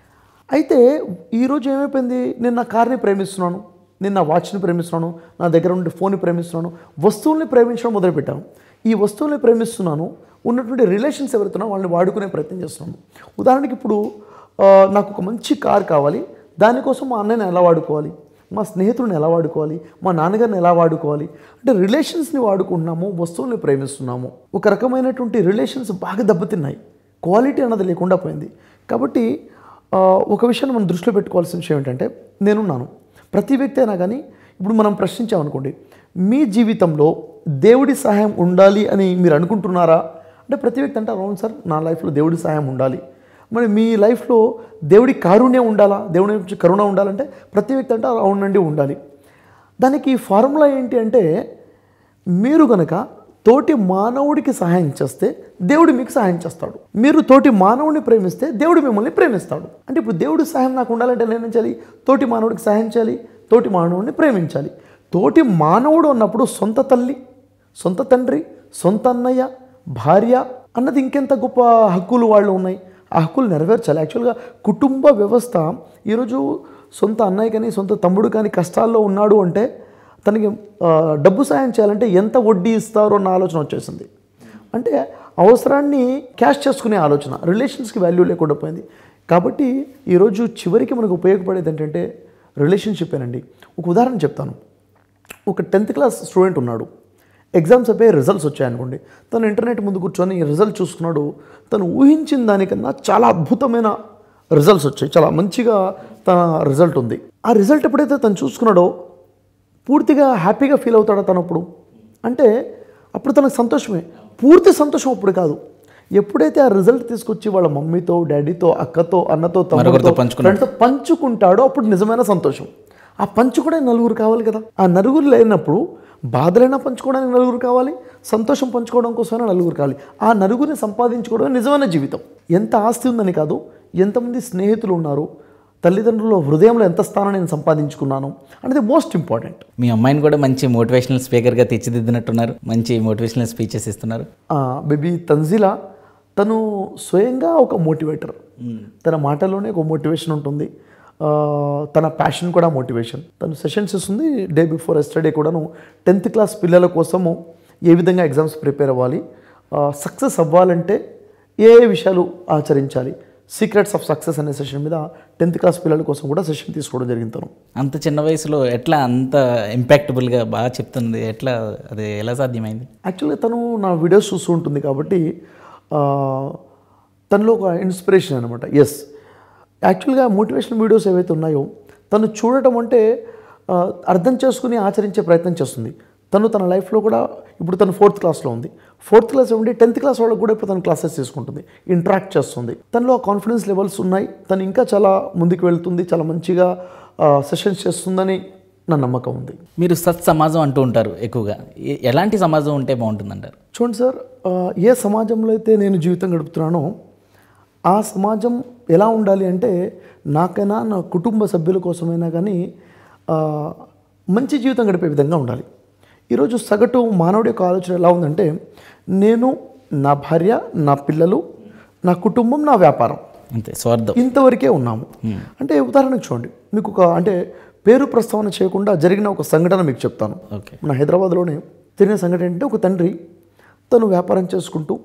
అయితే ఈరోజు ఏమైపోయింది నేను నా కార్ని ప్రేమిస్తున్నాను నేను నా వాచ్ని ప్రేమిస్తున్నాను నా దగ్గర ఉండే ఫోన్ని ప్రేమిస్తున్నాను వస్తువుల్ని ప్రేమించడం మొదలుపెట్టాను ఈ వస్తువుల్ని ప్రేమిస్తున్నాను ఉన్నటువంటి రిలేషన్స్ ఎవరుతున్నారో వాళ్ళని వాడుకునే ప్రయత్నం చేస్తున్నాను ఉదాహరణకి ఇప్పుడు ఆ, నాకు ఒక మంచి కార్ కావాలి దానికోసం మా అన్నయ్యని ఎలా వాడుకోవాలి మా స్నేహితుడిని ఎలా వాడుకోవాలి మా నాన్నగారిని ఎలా వాడుకోవాలి అంటే రిలేషన్స్ని వాడుకుంటున్నాము వస్తువుల్ని ప్రేమిస్తున్నాము ఒక రకమైనటువంటి రిలేషన్స్ బాగా దెబ్బతిన్నాయి క్వాలిటీ అన్నది లేకుండా పోయింది కాబట్టి ఆ, ఒక విషయాన్ని మనం దృష్టిలో పెట్టుకోవాల్సిన విషయం ఏంటంటే నేనున్నాను ప్రతి వ్యక్తి అయినా కానీ ఇప్పుడు మనం ప్రశ్నించామనుకోండి మీ జీవితంలో దేవుడి సహాయం ఉండాలి అని మీరు అనుకుంటున్నారా అంటే ప్రతి వ్యక్తి అంటే అవును సార్ నా లైఫ్లో దేవుడి సహాయం ఉండాలి మరి మీ లైఫ్లో దేవుడి కారుణ్యం ఉండాలా దేవుడి నుంచి కరుణ ఉండాలంటే ప్రతి వ్యక్తి అంటే అవునండి ఉండాలి దానికి ఫార్ములా ఏంటి అంటే మీరు కనుక తోటి మానవుడికి సహాయం చేస్తే దేవుడు మీకు సహాయం చేస్తాడు మీరు తోటి మానవుడిని ప్రేమిస్తే దేవుడు మిమ్మల్ని ప్రేమిస్తాడు అంటే ఇప్పుడు దేవుడి సహాయం నాకు ఉండాలంటే నేనేం చేయాలి తోటి మానవుడికి సహాయం చేయాలి తోటి మానవుడిని ప్రేమించాలి తోటి మానవుడు అన్నప్పుడు సొంత తల్లి సొంత తండ్రి సొంత అన్నయ్య భార్య అన్నది ఇంకెంత గొప్ప హక్కులు వాళ్ళు ఉన్నాయి ఆ హక్కులు నెరవేర్చాలి యాక్చువల్గా కుటుంబ వ్యవస్థ ఈరోజు సొంత అన్నయ్య కానీ సొంత తమ్ముడు కానీ కష్టాల్లో ఉన్నాడు అంటే తనకి ఆ, డబ్బు సాయం చేయాలంటే ఎంత వడ్డీ ఇస్తారో అన్న ఆలోచన వచ్చేసింది అంటే అవసరాన్ని క్యాష్ చేసుకునే ఆలోచన రిలేషన్స్కి వాల్యూ లేకుండా పోయింది కాబట్టి ఈరోజు చివరికి మనకు ఉపయోగపడేది ఏంటంటే రిలేషన్షిప్ ఏనండి ఒక ఉదాహరణ చెప్తాను ఒక టెన్త్ క్లాస్ స్టూడెంట్ ఉన్నాడు ఎగ్జామ్స్ అయిపోయి రిజల్ట్స్ వచ్చాయనుకోండి తను ఇంటర్నెట్ ముందు కూర్చొని రిజల్ట్ చూసుకున్నాడు తను ఊహించిన దానికన్నా చాలా అద్భుతమైన రిజల్ట్స్ వచ్చాయి చాలా మంచిగా తన రిజల్ట్ ఉంది ఆ రిజల్ట్ ఎప్పుడైతే తను చూసుకున్నాడో పూర్తిగా హ్యాపీగా ఫీల్ అవుతాడో తను అప్పుడు అంటే అప్పుడు తనకు సంతోషమే పూర్తి సంతోషం అప్పుడు కాదు ఎప్పుడైతే ఆ రిజల్ట్ తీసుకొచ్చి వాళ్ళ మమ్మీతో డాడీతో అక్కతో అన్నతో తమ్ముడితో మరొకరితో పంచుకున్నాడు. ఫ్రెండ్తో పంచుకుంటాడో అప్పుడు నిజమైన సంతోషం ఆ పంచుకునే నలుగురు కావాలి కదా ఆ నలుగురు లేనప్పుడు బాధలైనా పంచుకోవడానికి నలుగురు కావాలి సంతోషం పంచుకోవడం కోసమైనా నలుగురు కావాలి ఆ నలుగురిని సంపాదించుకోవడం నిజమైన జీవితం ఎంత ఆస్తి ఉందని కాదు ఎంతమంది స్నేహితులు ఉన్నారు తల్లిదండ్రుల హృదయంలో ఎంత స్థానం నేను సంపాదించుకున్నాను అనేది మోస్ట్ ఇంపార్టెంట్ మీ అమ్మాయిని కూడా మంచి మోటివేషనల్ స్పీకర్గా తీర్చిదిద్దినట్టున్నారు మంచి మోటివేషనల్ స్పీచెస్ ఇస్తున్నారు బేబీ తంజిలా తను స్వయంగా ఒక మోటివేటర్ తన మాటలోనే ఒక మోటివేషన్ ఉంటుంది ఆ, తన ప్యాషన్ కూడా మోటివేషన్ తను సెషన్స్ ఇస్తుంది డే బిఫోర్ ఎస్టర్డే కూడాను టెన్త్ క్లాస్ పిల్లల కోసము ఏ విధంగా ఎగ్జామ్స్ ప్రిపేర్ అవ్వాలి సక్సెస్ అవ్వాలంటే ఏ ఏ విషయాలు ఆచరించాలి సీక్రెట్స్ ఆఫ్ సక్సెస్ అనే సెషన్ మీద టెన్త్ క్లాస్ పిల్లల కోసం కూడా సెషన్ తీసుకోవడం జరిగింది తను అంత చిన్న వయసులో ఎట్లా అంత ఇంపాక్టబుల్గా బాగా చెప్తుంది ఎట్లా అది ఎలా సాధ్యమైంది యాక్చువల్గా తను నా వీడియోస్ చూస్తూ ఉంటుంది కాబట్టి ఆ, తనలో ఒక ఇన్స్పిరేషన్ అనమాట ఎస్ యాక్చువల్గా మోటివేషనల్ వీడియోస్ ఏవైతే ఉన్నాయో తను చూడటం అంటే ఆ, అర్థం చేసుకుని ఆచరించే ప్రయత్నం చేస్తుంది తను తన లైఫ్లో కూడా ఇప్పుడు తను ఫోర్త్ క్లాస్లో ఉంది ఫోర్త్ క్లాస్ ఉండి టెన్త్ క్లాస్ వాళ్ళకి కూడా ఇప్పుడు తను క్లాసెస్ తీసుకుంటుంది ఇంటరాక్ట్ చేస్తుంది తనలో కాన్ఫిడెన్స్ లెవెల్స్ ఉన్నాయి తను ఇంకా చాలా ముందుకు వెళ్తుంది చాలా మంచిగా సెషన్స్ చేస్తుందని నా నమ్మకం ఉంది మీరు సత్ సమాజం అంటూ ఉంటారు ఎక్కువగా ఎ- ఎలాంటి సమాజం ఉంటే బాగుంటుందంటారు చూడండి సార్ ఆ, ఏ సమాజంలో అయితే నేను జీవితం గడుపుతున్నానో ఆ సమాజం ఎలా ఉండాలి అంటే నాకైనా నా కుటుంబ సభ్యుల కోసమైనా కానీ ఆ, మంచి జీవితం గడిపే విధంగా ఉండాలి ఈరోజు సగటు మానవుడి యొక్క ఆలోచన ఎలా ఉందంటే నేను నా భార్య నా పిల్లలు నా కుటుంబం నా వ్యాపారం అంతే స్వార్థం ఇంతవరకే ఉన్నాము అంటే ఉదాహరణకు చూడండి మీకు ఒక అంటే పేరు ప్రస్తావన చేయకుండా జరిగిన ఒక సంఘటన మీకు చెప్తాను ఓకే మన హైదరాబాద్లోనే జరిగిన సంఘటన ఏంటంటే ఒక తండ్రి తను వ్యాపారం చేసుకుంటూ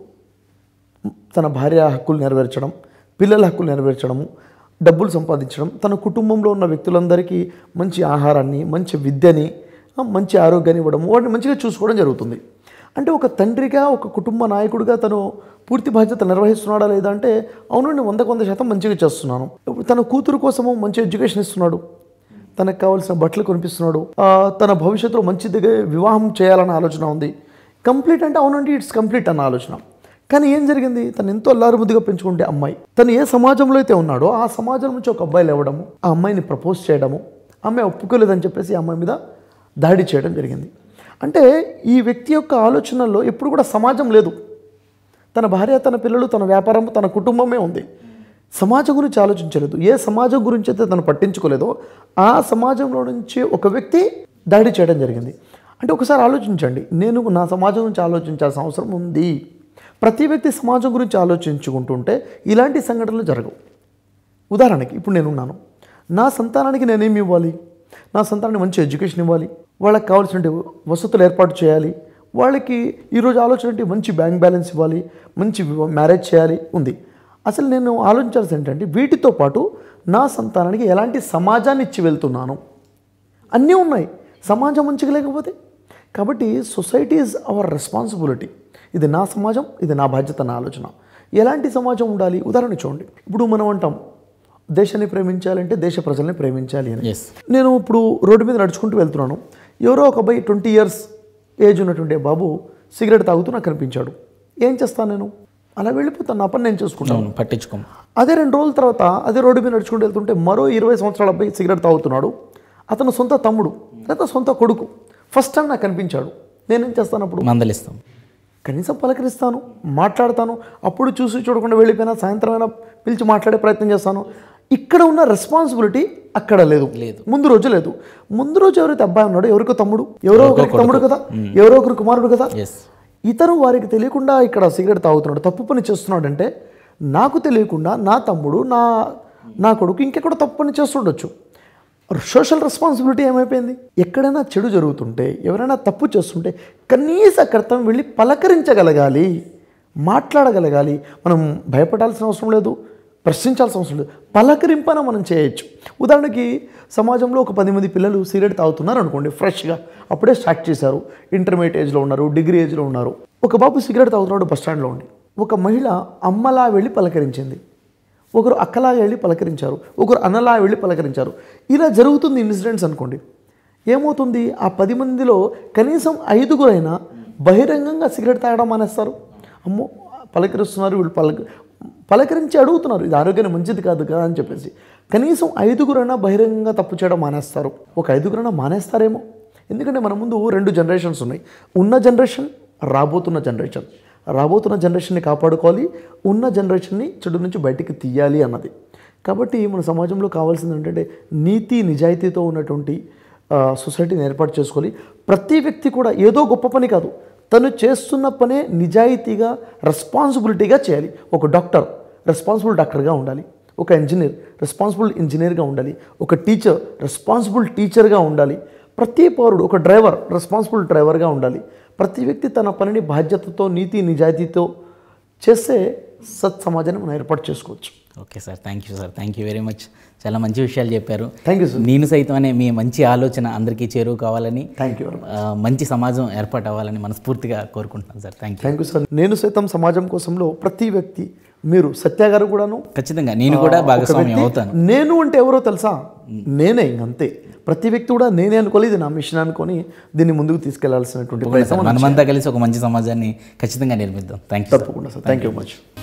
తన భార్య హక్కులు నెరవేర్చడం పిల్లల హక్కులు నెరవేర్చడము డబ్బులు సంపాదించడం తన కుటుంబంలో ఉన్న వ్యక్తులందరికీ మంచి ఆహారాన్ని మంచి విద్యని ఆ, మంచి ఆరోగ్యాన్ని ఇవ్వడం వాటిని మంచిగా చూసుకోవడం జరుగుతుంది అంటే ఒక తండ్రిగా ఒక కుటుంబ నాయకుడిగా తను పూర్తి బాధ్యత నిర్వహిస్తున్నాడా లేదా అంటే అవునండి వందకు వంద శాతం మంచిగా చేస్తున్నాను ఇప్పుడు తన కూతురు కోసము మంచి ఎడ్యుకేషన్ ఇస్తున్నాడు తనకు కావాల్సిన బట్టలు కొనిపిస్తున్నాడు ఆ, తన భవిష్యత్తులో మంచి దగ్గర వివాహం చేయాలన్న ఆలోచన ఉంది కంప్లీట్ అంటే అవునండి ఇట్స్ కంప్లీట్ అన్న ఆలోచన కానీ ఏం జరిగింది తను ఎంతో అల్లారుముద్దుగా పెంచుకుంటే అమ్మాయి తను ఏ సమాజంలో అయితే ఉన్నాడో ఆ సమాజం నుంచి ఒక అబ్బాయి లేవడము ఆ అమ్మాయిని ప్రపోజ్ చేయడము అమ్మాయి ఒప్పుకోలేదని చెప్పేసి ఆ అమ్మాయి మీద దాడి చేయడం జరిగింది అంటే ఈ వ్యక్తి యొక్క ఆలోచనల్లో ఎప్పుడు కూడా సమాజం లేదు తన భార్య తన పిల్లలు తన వ్యాపారం తన కుటుంబమే ఉంది సమాజం గురించి ఆలోచించలేదు ఏ సమాజం గురించి అయితే తను పట్టించుకోలేదో ఆ సమాజంలో నుంచి ఒక వ్యక్తి దాడి చేయడం జరిగింది అంటే ఒకసారి ఆలోచించండి నేను నా సమాజం గురించి ఆలోచించాల్సిన అవసరం ఉంది ప్రతి వ్యక్తి సమాజం గురించి ఆలోచించుకుంటుంటే ఇలాంటి సంఘటనలు జరగవు ఉదాహరణకి ఇప్పుడు నేనున్నాను నా సంతానానికి నేనేమి ఇవ్వాలి నా సంతానానికి మంచి ఎడ్యుకేషన్ ఇవ్వాలి వాళ్ళకి కావాల్సిన వసతులు ఏర్పాటు చేయాలి వాళ్ళకి ఈరోజు ఆలోచన ఏంటి మంచి బ్యాంక్ బ్యాలెన్స్ ఇవ్వాలి మంచి వివ- మ్యారేజ్ చేయాలి ఉంది అసలు నేను ఆలోచించాల్సి ఏంటంటే వీటితో పాటు నా సంతానానికి ఎలాంటి సమాజాన్ని ఇచ్చి వెళ్తున్నాను అన్నీ ఉన్నాయి సమాజం మంచిగా లేకపోతే కాబట్టి సొసైటీ ఈజ్ అవర్ రెస్పాన్సిబిలిటీ ఇది నా సమాజం ఇది నా బాధ్యత నా ఆలోచన ఎలాంటి సమాజం ఉండాలి ఉదాహరణ చూడండి ఇప్పుడు మనం అంటాం దేశాన్ని ప్రేమించాలంటే దేశ ప్రజల్ని ప్రేమించాలి అని ఎస్ నేను ఇప్పుడు రోడ్డు మీద నడుచుకుంటూ వెళ్తున్నాను ఎవరో ఒక అబ్బాయి ట్వంటీ ఇయర్స్ ఏజ్ ఉన్నటువంటి బాబు సిగరెట్ తాగుతూ నాకు కనిపించాడు ఏం చేస్తాను నేను అలా వెళ్ళిపోతాను నా పని నేను చేసుకుంటాను అవును పట్టించుకోం అదే రెండు రోజుల తర్వాత అదే రోడ్డు మీద నడుచుకుంటూ వెళ్తుంటే మరో ఇరవై సంవత్సరాల అబ్బాయి సిగరెట్ తాగుతున్నాడు అతను సొంత తమ్ముడు లేదా సొంత కొడుకు ఫస్ట్ టైం నాకు కనిపించాడు నేనేం చేస్తాను అప్పుడు మందలిస్తాం కనీసం పలకరిస్తాను మాట్లాడతాను అప్పుడు చూసి చూడకుండా వెళ్ళిపోయినా సాయంత్రం అయినా పిలిచి మాట్లాడే ప్రయత్నం చేస్తాను ఇక్కడ ఉన్న రెస్పాన్సిబిలిటీ అక్కడ లేదు లేదు. ముందు రోజు లేదు ముందు రోజు ఎవరైతే అబ్బాయి ఉన్నాడో ఎవరికో తమ్ముడు ఎవరో ఒకరికి తమ్ముడు కదా ఎవరో ఒకరు కుమారుడు కదా ఎస్ ఇతను వారికి తెలియకుండా ఇక్కడ సిగరెట్ తాగుతున్నాడు తప్పు పని చేస్తున్నాడంటే నాకు తెలియకుండా నా తమ్ముడు నా నా కొడుకు ఇంకెక్కడ తప్పు పని చేస్తుండొచ్చు సోషల్ రెస్పాన్సిబిలిటీ ఏమైపోయింది ఎక్కడైనా చెడు జరుగుతుంటే ఎవరైనా తప్పు చేస్తుంటే కనీస కర్తవ్యం వెళ్ళి పలకరించగలగాలి మాట్లాడగలగాలి మనం భయపడాల్సిన అవసరం లేదు ప్రశ్నించాల్సిన అవసరం లేదు పలకరింపన మనం చేయొచ్చు ఉదాహరణకి సమాజంలో ఒక పది మంది పిల్లలు సిగరెట్ తాగుతున్నారు అనుకోండి ఫ్రెష్గా అప్పుడే స్టార్ట్ చేశారు ఇంటర్మీడియట్ ఏజ్లో ఉన్నారు డిగ్రీ ఏజ్లో ఉన్నారు ఒక బాబు సిగరెట్ తాగుతున్నాడు బస్ స్టాండ్లో ఉండి ఒక మహిళ అమ్మలా వెళ్ళి పలకరించింది ఒకరు అక్కలాగా వెళ్ళి పలకరించారు ఒకరు అన్నలా వెళ్ళి పలకరించారు ఇలా జరుగుతుంది ఇన్సిడెంట్స్ అనుకోండి ఏమవుతుంది ఆ పది మందిలో కనీసం ఐదుగురైనా బహిరంగంగా సిగరెట్ తాగడం మానేస్తారు అమ్మో పలకరిస్తున్నారు వీళ్ళు పలక పలకరించి అడుగుతున్నారు ఇది ఆరోగ్యానికి మంచిది కాదు కదా అని చెప్పేసి కనీసం ఐదుగురైనా బహిరంగంగా తప్పు చేయడం మానేస్తారు ఒక ఐదుగురైనా మానేస్తారేమో ఎందుకంటే మన ముందు రెండు జనరేషన్స్ ఉన్నాయి ఉన్న జనరేషన్ రాబోతున్న జనరేషన్ రాబోతున్న జనరేషన్ని కాపాడుకోవాలి ఉన్న జనరేషన్ని చెడు నుంచి బయటికి తీయాలి అన్నది కాబట్టి మన సమాజంలో కావాల్సింది ఏంటంటే నీతి నిజాయితీతో ఉన్నటువంటి ఆ, సొసైటీని ఏర్పాటు చేసుకోవాలి ప్రతి వ్యక్తి కూడా ఏదో గొప్ప పని కాదు తను చేస్తున్న పనే నిజాయితీగా రెస్పాన్సిబిలిటీగా చేయాలి ఒక డాక్టర్ రెస్పాన్సిబుల్ డాక్టర్గా ఉండాలి ఒక ఇంజనీర్ రెస్పాన్సిబుల్ ఇంజనీర్గా ఉండాలి ఒక టీచర్ రెస్పాన్సిబుల్ టీచర్గా ఉండాలి ప్రతి పౌరుడు ఒక డ్రైవర్ రెస్పాన్సిబుల్ డ్రైవర్గా ఉండాలి ప్రతి వ్యక్తి తన పనిని బాధ్యతతో నీతి నిజాయితీతో చేస్తే సత్ సమాజాన్ని మనం ఏర్పాటు చేసుకోవచ్చు okay sir thank you sir thank you very much చాలా మంచి విషయాలు చెప్పారు థ్యాంక్ యూ సార్ నేను సైతం అనే మీ మంచి ఆలోచన అందరికీ చేరువ కావాలని థ్యాంక్ యూ ఆ, మంచి సమాజం ఏర్పాటు అవ్వాలని మనస్ఫూర్తిగా కోరుకుంటున్నాను sir thank you thank you sir నేను సైతం సమాజం కోసంలో ప్రతి వ్యక్తి మీరు సత్య గారు కూడాను ఖచ్చితంగా నేను కూడా ఒక భాగస్వామ్యం వ్యక్తి, అవుతాను నేను అంటే ఎవరో తెలుసా నేనే ఇంకంతే ప్రతి వ్యక్తి కూడా నేనే అనుకోవాలి ఇది నా మిషన్ అనుకొని దీన్ని ముందుకు తీసుకెళ్లాల్సినటువంటి ప్రయత్నం మనమంతా కలిసి ఒక మంచి సమాజాన్ని ఖచ్చితంగా నిర్మిద్దాం థ్యాంక్ యూ తప్పకుండా సార్ థ్యాంక్ యూ మచ్